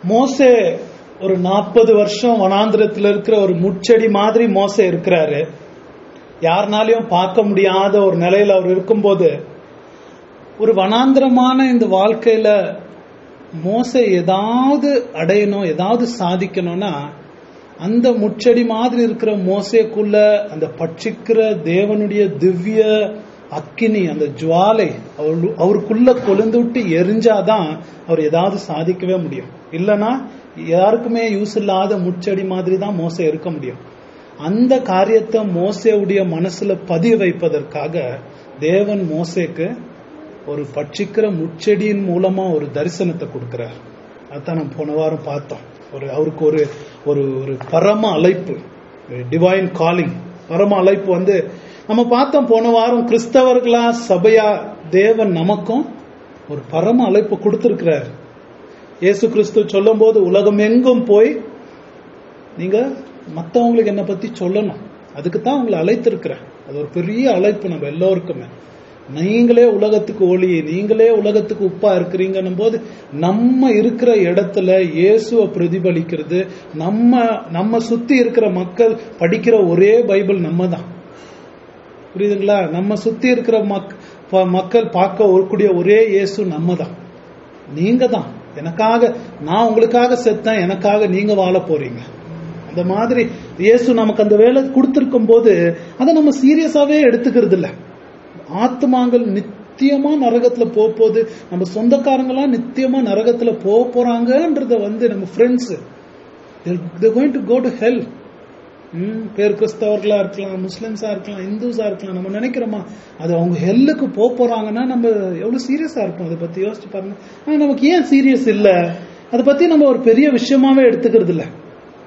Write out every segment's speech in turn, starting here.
மோசே ஒரு நாற்பது வருஷம் வனாந்திரத்துல இருக்கிற ஒரு முச்செடி மாதிரி மோசே இருக்கிறாரு யாருனாலையும் பார்க்க முடியாத ஒரு நிலையில அவர் இருக்கும்போது ஒரு வனாந்திரமான இந்த வாழ்க்கையில மோசே ஏதாவது அடையணும் ஏதாவது சாதிக்கணும்னா அந்த முச்செடி மாதிரி இருக்கிற மோசேக்குள்ள அந்த பட்சிக்கிற தேவனுடைய திவ்ய அக்கினி அந்த ஜுவாலை அவரு அவருக்குள்ள கொழுந்து விட்டு எரிஞ்சாதான் அவர் ஏதாவது சாதிக்கவே முடியும் இல்லைன்னா யாருக்குமே யூஸ் இல்லாத முச்செடி மாதிரி தான் மோசே இருக்க முடியும் அந்த காரியத்தை மோசேவுடைய மனசுல பதிய வைப்பதற்காக தேவன் மோசேக்கு ஒரு பட்சிக்கிற முச்செடியின் மூலமா ஒரு தரிசனத்தை கொடுக்கிறார் அதான் நம்ம போன வாரம் பார்த்தோம் ஒரு அவருக்கு ஒரு ஒரு ஒரு பரம அழைப்பு டிவைன் காலிங் பரம அழைப்பு வந்து நம்ம பார்த்தோம் போன வாரம் கிறிஸ்தவர்களா சபையா தேவன் நமக்கும் ஒரு பரம அழைப்பு கொடுத்திருக்கிறார் இயேசு கிறிஸ்து சொல்லும் போது உலகம் எங்கும் போய் நீங்க மத்தவங்களுக்கு என்ன பத்தி சொல்லணும் அதுக்கு தான் உங்களை அழைத்திருக்கிறேன் அது ஒரு பெரிய அழைப்பு நம்ம எல்லோருக்குமே நீங்களே உலகத்துக்கு ஒளி நீங்களே உலகத்துக்கு உப்பா இருக்கிறீங்கன்னும் போது நம்ம இருக்கிற இடத்துல இயேசுவை பிரதிபலிக்கிறது நம்ம நம்ம சுத்தி இருக்கிற மக்கள் படிக்கிற ஒரே பைபிள் நம்ம தான் புரியுதுங்களா நம்ம சுத்தி இருக்கிற மக் ப- மக்கள் பார்க்க கூடிய ஒரே இயேசு நம்ம தான் நீங்க தான் எனக்காக நான் உங்களுக்காக செத்தேன் எனக்காக நீங்க வாழ போறீங்க அந்த மாதிரி இயேசு நமக்கு அந்த வேலை கொடுத்திருக்கும் போது அதை நம்ம சீரியஸாவே எடுத்துக்கிறது இல்ல ஆத்மாங்கள் நித்தியமா நரகத்துல போக போகுது நம்ம சொந்தக்காரங்களாம் நித்தியமா நரகத்துல போக போறாங்கன்றத வந்து நம்ம friends going to go to hell ம், பேர் கிறிஸ்தவர்களா இருக்கலாம் முஸ்லிம்ஸா இருக்கலாம் இந்துஸா இருக்கலாம் நம்ம நினைக்கிறோமா அது அவங்க ஹெல்லுக்கு போக போறாங்கன்னா நம்ம எவ்வளவு சீரியஸா இருக்கும் அதை பத்தி யோசிச்சு பாருங்க ஆனா நமக்கு ஏன் சீரியஸ் இல்ல அதை பத்தி நம்ம ஒரு பெரிய விஷயமாவே எடுத்துக்கிறது இல்ல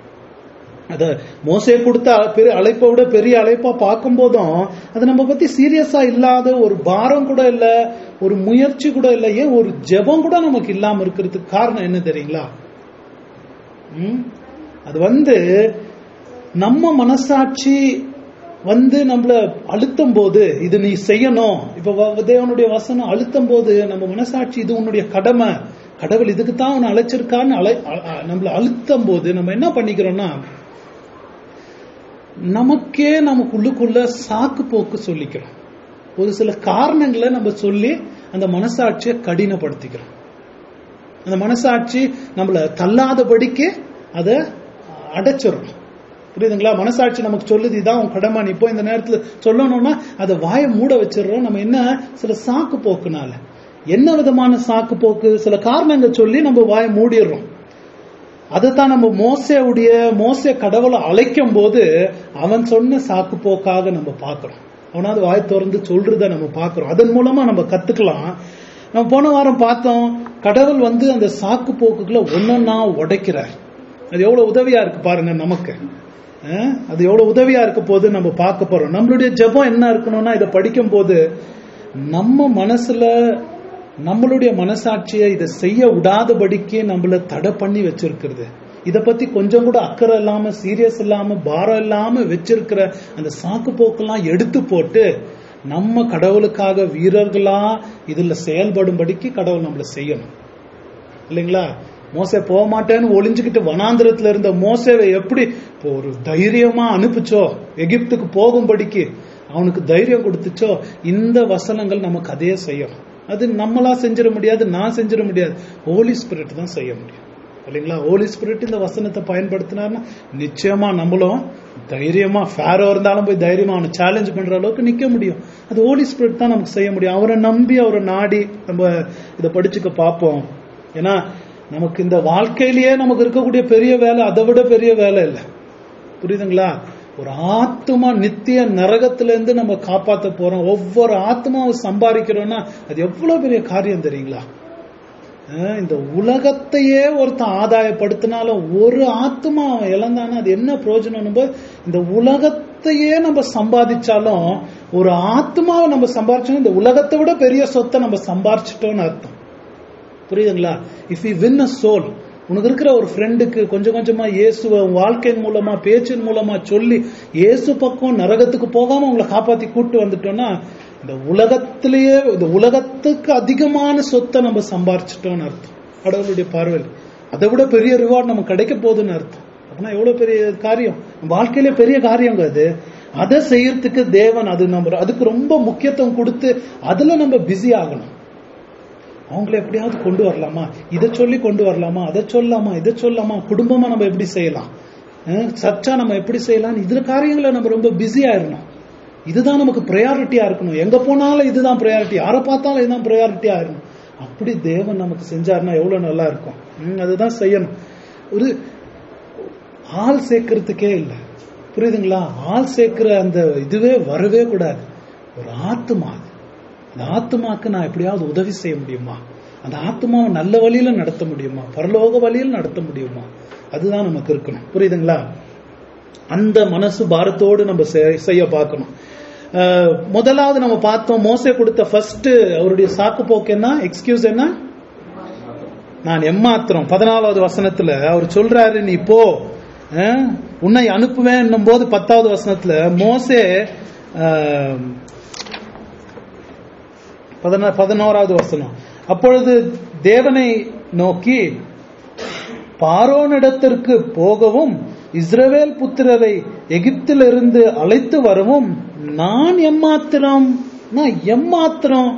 அத மோசே கொடுத்த பெரிய அழைப்பை விட பெரிய அழைப்பா பார்க்கும் போதும் அது நம்ம பத்தி சீரியஸா இல்லாத ஒரு பாரம் கூட இல்ல ஒரு முயற்சி கூட இல்ல ஏன் ஒரு ஜெபம் கூட நமக்கு இல்லாம இருக்கிறதுக்கு காரணம் என்ன தெரியுங்களா ம்? அது வந்து நம்ம மனசாட்சி வந்து நம்மள அழுத்தும் போது இது நீ செய்யணும் இப்ப வ- தேவனுடைய வசனம் அழுத்தும் போது நம்ம மனசாட்சி இது உன்னுடைய கடமை கடவுள் இதுக்கு தான் உன்னை அழைச்சிருக்கான்னு அழை அ- அ- நம்மள அழுத்தும் போது நம்ம என்ன பண்ணிக்கிறோம்னா நமக்கே நமக்குள்ளுக்குள்ள சாக்கு போக்கு சொல்லிக்கிறோம் ஒரு சில காரணங்களை நம்ம சொல்லி அந்த மனசாட்சியை கடினப்படுத்திக்கிறோம் அந்த மனசாட்சி நம்மள தள்ளாதபடிக்கு அதை அடைச்சிடும் புரியுதுங்களா மனசாட்சி நமக்கு சொல்லுது இதான் உன் கடமை நீ இப்போ இந்த நேரத்துல சொல்லணும்னா அதை வாயை மூட வச்சிடுறோம் நம்ம என்ன சில சாக்கு போக்குனால என்ன விதமான சாக்கு போக்கு சில காரணங்கள் சொல்லி நம்ம வாயை மூடிடுறோம் அதைத்தான் நம்ம மோசையுடைய மோசே கடவுளை அழைக்கும் போது அவன் சொன்ன சாக்கு போக்காக நம்ம பார்க்கிறோம் அவனாவது வாய் திறந்து சொல்றத நம்ம பார்க்கிறோம் அதன் மூலமா நம்ம கத்துக்கலாம் நம்ம போன வாரம் பார்த்தோம் கடவுள் வந்து அந்த சாக்கு போக்குகளை ஒன்னொன்னா உடைக்கிறார் அது எவ்வளவு உதவியா இருக்கு பாருங்க நமக்கு அஹ், அது எவ்வளவு உதவியா இருக்க போது நம்ம பார்க்க போறோம் நம்மளுடைய ஜெபம் என்ன இருக்கணும்னா இதை படிக்கும் போது நம்ம மனசுல நம்மளுடைய மனசாட்சியை இதை செய்ய விடாதபடிக்கு நம்மள தடை பண்ணி வச்சிருக்கிறது இத பத்தி கொஞ்சம் கூட அக்கறை இல்லாம சீரியஸ் இல்லாம பாரம் இல்லாம வச்சிருக்கிற அந்த சாக்கு போக்கெல்லாம் எடுத்து போட்டு நம்ம கடவுளுக்காக வீரர்களா இதுல செயல்படும்படிக்கு கடவுள் நம்மள செய்யணும் இல்லைங்களா மோசே போக மாட்டேன்னு ஒளிஞ்சுக்கிட்டு வனாந்திரத்துல இருந்த மோசேவை எப்படி இப்போ ஒரு தைரியமா அனுப்பிச்சோ எகிப்துக்கு போகும்படிக்கு அவனுக்கு தைரியம் கொடுத்துச்சோ இந்த வசனங்கள் நமக்கு அதே செய்யும் அது நம்மளா செஞ்சிட முடியாது நான் செஞ்சிட முடியாது ஹோலி ஸ்பிரிட் தான் செய்ய முடியும் இல்லைங்களா ஹோலி ஸ்பிரிட் இந்த வசனத்தை பயன்படுத்தினார்னா நிச்சயமா நம்மளும் தைரியமா ஃபேரோ இருந்தாலும் போய் தைரியமா அவனை சேலஞ்ச் பண்ற அளவுக்கு நிக்க முடியும் அது ஹோலி ஸ்பிரிட் தான் நமக்கு செய்ய முடியும் அவரை நம்பி அவரை நாடி நம்ம இதை படிச்சுக்க பார்ப்போம் ஏன்னா நமக்கு இந்த வாழ்க்கையிலேயே நமக்கு இருக்கக்கூடிய பெரிய வேலை அதை விட பெரிய வேலை இல்லை புரியுதுங்களா ஒரு ஆத்மா நித்திய நரகத்துல இருந்து நம்ம காப்பாத்த போறோம் ஒவ்வொரு ஆத்மாவும் சம்பாதிக்கிறோம்னா அது எவ்வளவு பெரிய காரியம் தெரியுங்களா அஹ் இந்த உலகத்தையே ஒருத்தன் ஆதாயப்படுத்தினாலும் ஒரு ஆத்மா அவன் இழந்தானா அது என்ன பிரயோஜனம் போது இந்த உலகத்தையே நம்ம சம்பாதிச்சாலும் ஒரு ஆத்மாவை நம்ம சம்பாதிச்சோம் இந்த உலகத்தை விட பெரிய சொத்தை நம்ம சம்பாரிச்சிட்டோம்னு அர்த்தம் புரியுதுங்களா if you win a soul உனக்கு இருக்கிற ஒரு ஃப்ரெண்டுக்கு கொஞ்சம் கொஞ்சமா இயேசுவ உன் வாழ்க்கையின் மூலமா பேச்சின் மூலமா சொல்லி இயேசு பக்கம் நரகத்துக்கு போகாம உங்களை காப்பாத்தி கூட்டு வந்துட்டோம்னா இந்த உலகத்திலேயே இந்த உலகத்துக்கு அதிகமான சொத்தை நம்ம சம்பாரிச்சிட்டோம்னு அர்த்தம் கடவுளுடைய பார்வையில் அதை விட பெரிய ரிவார்ட் நமக்கு கிடைக்க போகுதுன்னு அர்த்தம் அப்படின்னா எவ்வளவு பெரிய காரியம் நம்ம வாழ்க்கையில பெரிய காரியங்க அது அதை செய்யறதுக்கு தேவன் அது நம்ம அதுக்கு ரொம்ப முக்கியத்துவம் கொடுத்து அதுல நம்ம பிஸி ஆகணும் அவங்கள எப்படியாவது கொண்டு வரலாமா இதை சொல்லி கொண்டு வரலாமா அதை சொல்லலாமா இதை சொல்லலாமா குடும்பமா நம்ம எப்படி செய்யலாம் அஹ் சர்ச்சா நம்ம எப்படி செய்யலாம் இதுல காரியங்களை நம்ம ரொம்ப பிஸி ஆயிடணும் இதுதான் நமக்கு ப்ரையாரிட்டியா இருக்கணும் எங்க போனாலும் இதுதான் ப்ரையாரிட்டி யாரை பார்த்தாலும் இதுதான் ப்ரையாரிட்டியா இருக்கணும் அப்படி தேவன் நமக்கு செஞ்சாருன்னா எவ்வளவு நல்லா இருக்கும் ம், அதுதான் செய்யணும் ஒரு ஆள் சேர்க்கறதுக்கே இல்லை புரியுதுங்களா ஆள் சேர்க்கிற அந்த இதுவே வரவே கூடாது ஒரு ஆத்துமா அது. அந்த ஆத்துமாக்கு நான் எப்படியாவது உதவி செய்ய முடியுமா அந்த ஆத்துமாவை நல்ல வழியில நடத்த முடியுமா பரலோக வழியில் நடத்த முடியுமா அதுதான் நமக்கு இருக்கணும் புரியுதுங்களா அந்த மனசு பாரத்தோடு நம்ம செ- செய்ய பார்க்கணும் அஹ், முதலாவது நம்ம பார்த்தோம் மோசே கொடுத்த ஃபர்ஸ்ட் அவருடைய சாக்கு போக்கு என்ன எக்ஸ்கியூஸ் என்ன நான் எம்மாத்திரம் பதினாலாவது வசனத்துல அவர் சொல்றாரு நீ போ அஹ், உன்னை அனுப்புவேன் போது பத்தாவது வசனத்துல மோசே அஹ், பதினா- பதினோராவது வசனம் அப்பொழுது தேவனை நோக்கி பார்வோனிடத்திற்கு போகவும் இஸ்ரவேல் புத்திரரை எகிப்திலிருந்து அழைத்து வரவும் நான் எம்மாத்திரம் நான் எம்மாத்திரம்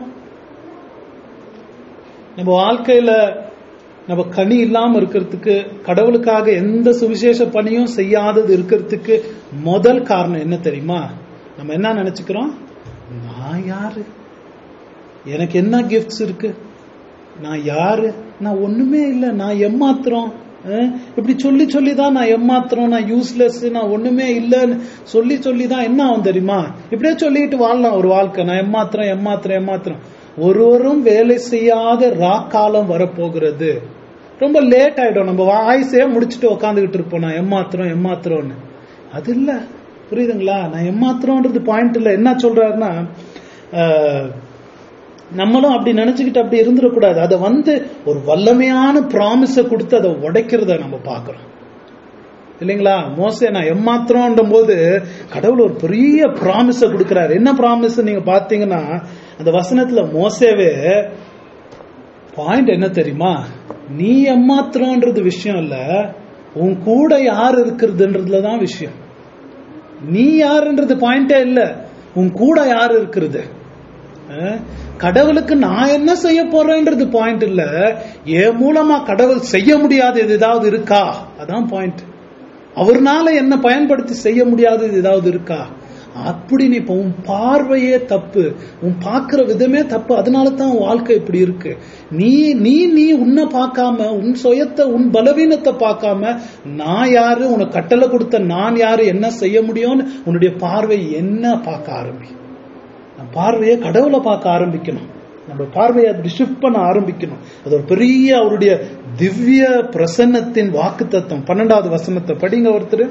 நம்ம வாழ்க்கையில நம்ம கனி இல்லாம இருக்கிறதுக்கு கடவுளுக்காக எந்த சுவிசேஷ பணியும் செய்யாதது இருக்கிறதுக்கு முதல் காரணம் என்ன தெரியுமா நம்ம என்ன நினைச்சுக்கிறோம் நான் யாரு எனக்கு என்ன கிஃப்ட்ஸ் இருக்கு நான் யாரு நான் ஒண்ணுமே இல்லை நான் எம்மாத்திரம் அஹ், இப்படி சொல்லி சொல்லி தான் நான் எம்மாத்திரம் நான் யூஸ்லெஸ் நான் ஒண்ணுமே இல்லைன்னு சொல்லி சொல்லி தான் என்ன ஆகும் தெரியுமா இப்படியே சொல்லிட்டு வாழலாம் ஒரு வாழ்க்கை நான் எம்மாத்திரம் எம்மாத்திரம் எம்மாத்திரம் ஒருவரும் வேலை செய்யாத ராக்காலம் வரப்போகிறது ரொம்ப லேட் ஆயிடும் நம்ம வாய்ஸே முடிச்சுட்டு உக்காந்துக்கிட்டு இருப்போம் நான் எம்மாத்திரம் எம்மாத்திரம்னு அது இல்ல புரியுதுங்களா நான் எம்மாத்திரம்ன்றது பாயிண்ட் இல்ல என்ன சொல்றாருன்னா அஹ், நம்மளும் அப்படி நினைச்சுக்கிட்டு அப்படி இருந்துடக்கூடாது அதை வந்து ஒரு வல்லமையான ப்ராமிஸ கொடுத்து அதை உடைக்கிறத நம்ம பார்க்கிறோம் இல்லைங்களா மோசே நான் எம்மாத்திரம்ன்ற போது கடவுள் ஒரு பெரிய ப்ராமிஸ கொடுக்கிறாரு என்ன ப்ராமிஸ் நீங்க பாத்தீங்கன்னா அந்த வசனத்துல மோசேவே பாயிண்ட் என்ன தெரியுமா நீ எம்மாத்திரம்ன்றது விஷயம் இல்ல உன் கூட யார் இருக்கிறதுன்றதுல தான் விஷயம் நீ யாருன்றது பாயிண்டே இல்ல உன் கூட யார் இருக்கிறது அஹ், கடவுளுக்கு நான் என்ன செய்ய போறேன்றது பாயிண்ட் இல்ல என் மூலமா கடவுள் செய்ய முடியாதது ஏதாவது இருக்கா அதான் பாயிண்ட் அவர்னால என்ன பயன்படுத்தி செய்ய முடியாதது ஏதாவது இருக்கா அப்படி நீ இப்ப உன் பார்வையே தப்பு உன் பார்க்கிற விதமே தப்பு அதனால தான் உன் வாழ்க்கை இப்படி இருக்கு நீ நீ நீ உன்னை பார்க்காம உன் சுயத்தை உன் பலவீனத்தை பார்க்காம நான் யாரு உனக்கு கட்டளை கொடுத்த நான் யாரு என்ன செய்ய முடியும்னு உன்னுடைய பார்வை என்ன பார்க்க ஆரம்பி நம்ம பார்வையை கடவுளை பார்க்க ஆரம்பிக்கணும் நம்ம பார்வையை அப்படி ஷிஃப்ட் பண்ண ஆரம்பிக்கணும் அது ஒரு பெரிய அவருடைய திவ்ய பிரசன்னத்தின் வாக்கு தத்துவம் பன்னெண்டாவது வசனத்தை படிங்க ஒருத்தர்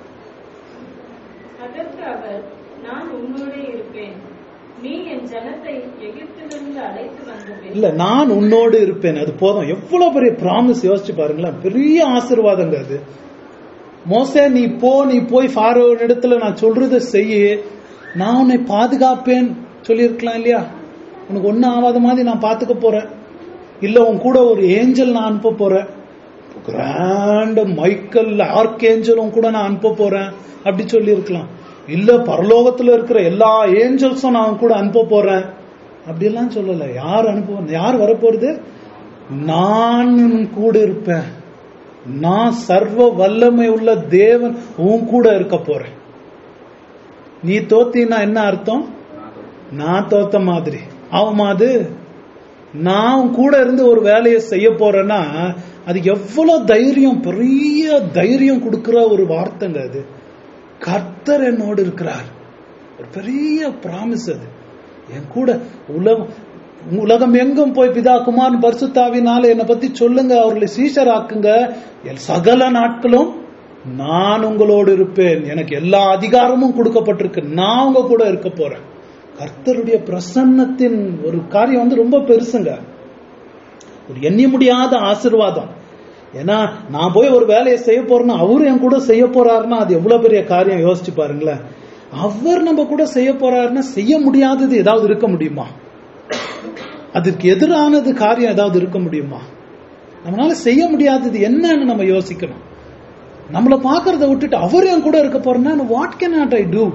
அதற்கு அவர் நான் உன்னோடே இருப்பேன் நீ என் ஜனத்தை எகிப்திலிருந்து அழைத்து வந்த இல்ல நான் உன்னோடு இருப்பேன் அது போதும் எவ்வளவு பெரிய ப்ராமிஸ் யோசிச்சு பாருங்களேன் பெரிய ஆசீர்வாதங்க அது மோசே நீ போ நீ போய் ஃபாரோன் இடத்துல நான் சொல்றதை செய்யு நான் உன்னை பாதுகாப்பேன் சொல்லியிருக்கலாம் இல்லையா உனக்கு ஒன்னும் ஆகாத மாதிரி நான் பாத்துக்க போறேன் இல்ல உன் கூட ஒரு ஏஞ்சல் நான் அனுப்ப போறேன் கிராண்ட் மைக்கேல் ஆர்க் ஏஞ்சலும் கூட நான் அனுப்ப போறேன் அப்படி சொல்லி இருக்கலாம் இல்ல பரலோகத்துல இருக்கிற எல்லா ஏஞ்சல்ஸும் நான் கூட அனுப்ப போறேன் அப்படியெல்லாம் சொல்லல யார் அனுப்ப யார் வரப்போறது நான் உன் கூட இருப்பேன் நான் சர்வ வல்லமை உள்ள தேவன் உன் கூட இருக்க போறேன் நீ தோத்தினா என்ன அர்த்தம் நான் தோத்த மாதிரி ஆகுமா அது நான் உன் கூட இருந்து ஒரு வேலையை செய்ய போறேன்னா அது எவ்வளவு தைரியம் பெரிய தைரியம் கொடுக்கிற ஒரு வார்த்தைங்க அது கர்த்தர் என்னோடு இருக்கிறார் ஒரு பெரிய பிராமிஸ் அது என் கூட உலகம் உலகம் எங்கும் போய் பிதா குமார் பரிசுத்தாவினால என்னை பத்தி சொல்லுங்க அவர்களை சீஷராக்குங்க என் சகல நாட்களும் நான் உங்களோடு இருப்பேன் எனக்கு எல்லா அதிகாரமும் கொடுக்கப்பட்டிருக்கு நான் உங்க கூட இருக்க போறேன் கர்த்தருடைய பிரசன்னத்தின் ஒரு காரியம் வந்து ரொம்ப பெருசுங்க ஒரு எண்ணி முடியாத ஆசிர்வாதம் ஏன்னா நான் போய் ஒரு வேலையை செய்ய போறேன்னா அவரு என் கூட செய்ய போறாருன்னா அது எவ்வளவு பெரிய காரியம் யோசிச்சு பாருங்களேன் அவர் நம்ம கூட செய்ய போறாருன்னா செய்ய முடியாதது ஏதாவது இருக்க முடியுமா அதுக்கு எதிரானது காரியம் ஏதாவது இருக்க முடியுமா நம்மளால செய்ய முடியாதது என்னன்னு நம்ம யோசிக்கணும் நம்மள பாக்குறத விட்டுட்டு அவர் என் கூட இருக்க போறேன்னா what can not I do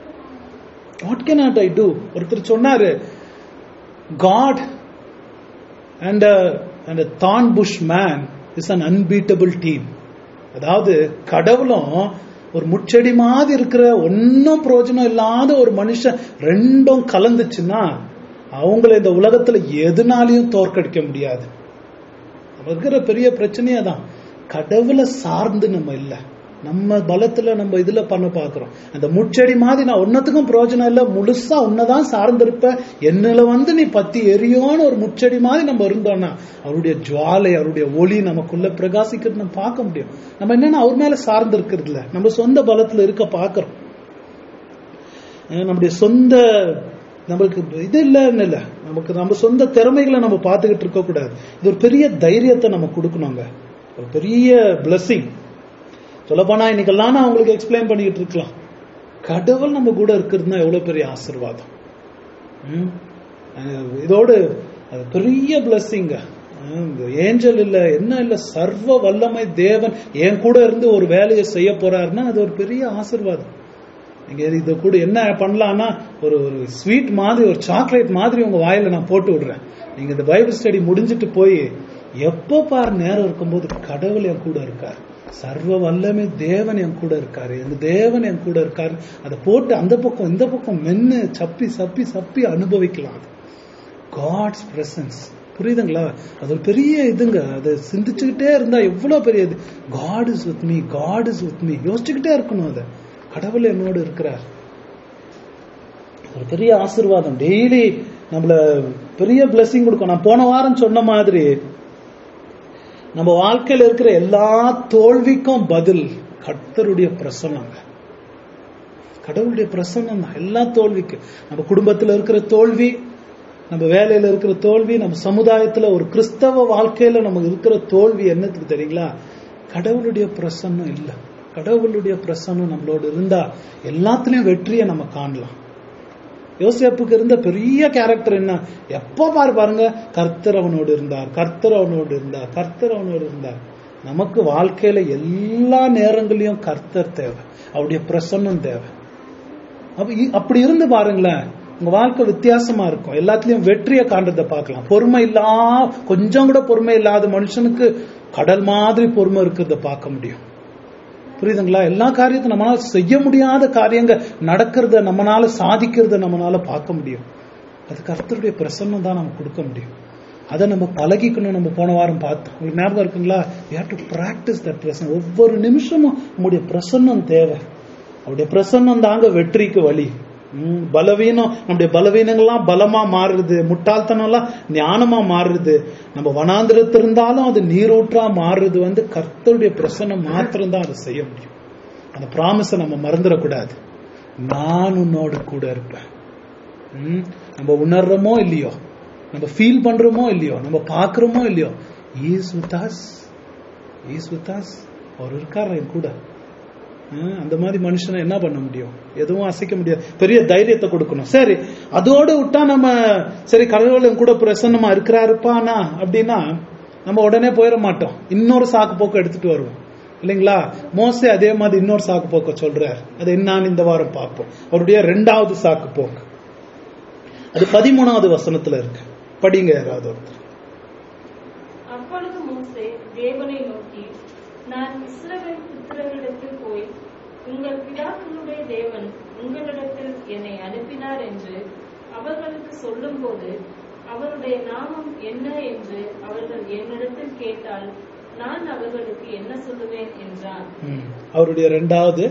what can not I do ஒருத்தர் சொன்னாரு காட் அண்ட் அண்ட் தான் push man is an unbeatable team அதாவது கடவுளும் ஒரு முச்செடி மாதிரி இருக்கிற ஒன்னும் பிரயோஜனம் இல்லாத ஒரு மனுஷன் ரெண்டும் கலந்துச்சுன்னா அவங்கள இந்த உலகத்துல எதுனாலையும் தோற்கடிக்க முடியாது நம்ம இருக்கிற பெரிய பிரச்சனையே தான் கடவுளை சார்ந்து நம்ம இல்ல நம்ம பலத்துல நம்ம இதுல பண்ண பாக்குறோம் அந்த முச்செடி மாதிரி நான் ஒன்னத்துக்கும் பிரயோஜனம் இல்ல முழுசா உன்னதான் சார்ந்திருப்ப என்னல வந்து நீ பத்தி எரியோன்னு ஒரு முச்செடி மாதிரி நம்ம இருந்தோம்னா அவருடைய ஜுவாலை அவருடைய ஒளி நமக்குள்ள பிரகாசிக்கிறது நம்ம பார்க்க முடியும் நம்ம என்னன்னா அவர் மேல சார்ந்து இருக்கிறது இல்ல நம்ம சொந்த பலத்துல இருக்க பாக்குறோம் அஹ் நம்முடைய சொந்த நமக்கு இது இல்லைன்னு இல்லை நமக்கு நம்ம சொந்த திறமைகளை நம்ம பார்த்துக்கிட்டு இருக்க கூடாது இது ஒரு பெரிய தைரியத்தை நம்ம கொடுக்கணுங்க ஒரு பெரிய பிளஸ்ஸிங் சொல்லப்போனா இன்னைக்கெல்லாம் நான் உங்களுக்கு எக்ஸ்பிளைன் பண்ணிக்கிட்டு இருக்கலாம் கடவுள் நம்ம கூட இருக்கிறதுனா எவ்வளவு பெரிய ஆசீர்வாதம் ம்? அஹ் இதோடு அது பெரிய பிளஸ்ஸிங்க ஏஞ்சல் இல்ல என்ன இல்ல சர்வ வல்லமை தேவன் என் கூட இருந்து ஒரு வேலையை செய்ய போறாருன்னா அது ஒரு பெரிய ஆசீர்வாதம் நீங்க இது கூட என்ன பண்ணலாம்னா ஒரு ஒரு ஸ்வீட் மாதிரி ஒரு சாக்லேட் மாதிரி உங்க வாயில நான் போட்டு விடுறேன் நீங்க இந்த பைபிள் ஸ்டடி முடிஞ்சிட்டு போய் எப்போ பார் நேரம் இருக்கும்போது கடவுள் என் கூட இருக்கார் சர்வ வல்லமை தேவன் என் கூட இருக்காரு என் தேவன் என் கூட இருக்காரு அதை போட்டு அந்த பக்கம் இந்த பக்கம் மென்னு சப்பி சப்பி சப்பி அனுபவிக்கலாம் அது காட்ஸ் பிரசன்ஸ் புரியுதுங்களா அது ஒரு பெரிய இதுங்க அதை சிந்திச்சுக்கிட்டே இருந்தா எவ்வளவு பெரிய இது God is with me God is with me யோசிச்சுக்கிட்டே இருக்கணும் அதை கடவுள் என்னோடு இருக்கிறார் ஒரு பெரிய ஆசீர்வாதம் டெய்லி நம்மள பெரிய blessing கொடுக்கும் நான் போன வாரம் சொன்ன மாதிரி நம்ம வாழ்க்கையில இருக்கிற எல்லா தோல்விக்கும் பதில் கர்த்தருடைய பிரசன்னங்க கடவுளுடைய பிரசன்னம் தான் எல்லா தோல்விக்கு நம்ம குடும்பத்துல இருக்கிற தோல்வி நம்ம வேலையில இருக்கிற தோல்வி நம்ம சமுதாயத்துல ஒரு கிறிஸ்தவ வாழ்க்கையில நமக்கு இருக்கிற தோல்வி என்னத்துக்கு தெரியுங்களா கடவுளுடைய பிரசன்னம் இல்ல கடவுளுடைய பிரசன்னம் நம்மளோட இருந்தா எல்லாத்துலயும் வெற்றியை நம்ம காணலாம் யோசேப்புக்கு இருந்த பெரிய கேரக்டர் என்ன எப்ப பாரு பாருங்க கர்த்தர் அவனோடு இருந்தார் கர்த்தர் அவனோடு இருந்தார் கர்த்தர் அவனோடு இருந்தார் நமக்கு வாழ்க்கையில எல்லா நேரங்களையும் கர்த்தர் தேவை அவருடைய பிரசன்னம் தேவை அப்ப இ- அப்படி இருந்து பாருங்களேன் உங்க வாழ்க்கை வித்தியாசமா இருக்கும் எல்லாத்துலயும் வெற்றியை காண்றதை பார்க்கலாம் பொறுமை இல்லா கொஞ்சம் கூட பொறுமை இல்லாத மனுஷனுக்கு கடல் மாதிரி பொறுமை இருக்கிறத பார்க்க முடியும் புரியுதுங்களா எல்லா காரியத்தையும் நம்மளால செய்ய முடியாத காரியங்க நடக்கிறத நம்மளால சாதிக்கிறத நம்மளால பார்க்க முடியும் அது கர்த்தருடைய பிரசன்னம் தான் நம்ம கொடுக்க முடியும் அதை நம்ம பழகிக்கணும் நம்ம போன வாரம் பார்த்தோம் உங்களுக்கு ஞாபகம் இருக்குங்களா you have to practice that பிரசன்னம் ஒவ்வொரு நிமிஷமும் நம்முடைய பிரசன்னம் தேவை அவருடைய பிரசன்னம் தாங்க வெற்றிக்கு வழி ம், பலவீனம் நம்முடைய பலவீனங்கள்லாம் பலமா மாறுது முட்டாள்தனம்லாம் ஞானமா மாறுது நம்ம வனாந்திரத்து இருந்தாலும் அது நீரூற்றா மாறுறது வந்து கர்த்தருடைய பிரசன்னம் மாத்திரம்தான் அதை செய்ய முடியும் அந்த ப்ராமிஸை நம்ம மறந்துடக்கூடாது நான் உன்னோடு கூட இருப்பேன் ம், நம்ம உணர்றோமோ இல்லையோ நம்ம ஃபீல் பண்றோமோ இல்லையோ நம்ம பார்க்கறோமோ இல்லையோ is with us is with us அவர் இருக்கார் என் கூட ஹம், அந்த மாதிரி மனுஷனை என்ன பண்ண முடியும் எதுவும் அசைக்க முடியாது பெரிய தைரியத்தை கொடுக்கணும் சரி அதோடு விட்டா நம்ம சரி கடவுள் என் கூட பிரசன்னமா இருக்கிறாருப்பானா அப்படின்னா நம்ம உடனே போயிட மாட்டோம் இன்னொரு சாக்கு போக்கு எடுத்துட்டு வருவோம் இல்லைங்களா மோசே அதே மாதிரி இன்னொரு சாக்கு போக்க சொல்றார் அது என்னன்னு இந்த வாரம் பார்ப்போம் அவருடைய ரெண்டாவது சாக்கு போக்கு அது பதிமூணாவது வசனத்துல இருக்கு படிங்க யாராவது ஒருத்தர் அப்பொழுது மோசே தேவனை நோக்கி நான் இஸ்ரவேல் புத்திரரிடத்தில் போய் உங்கள் பிதாக்களுடைய தேவன் உங்களிடத்தில் என்னை அனுப்பினார் என்று அவர்களுக்கு சொல்லும்போது அவருடைய நாமம் என்ன என்று அவர்கள் என்னிடத்தில் கேட்டால் நான் அவர்களுக்கு என்ன சொல்லுவேன் என்றான் ம். அவருடைய ரெண்டாவது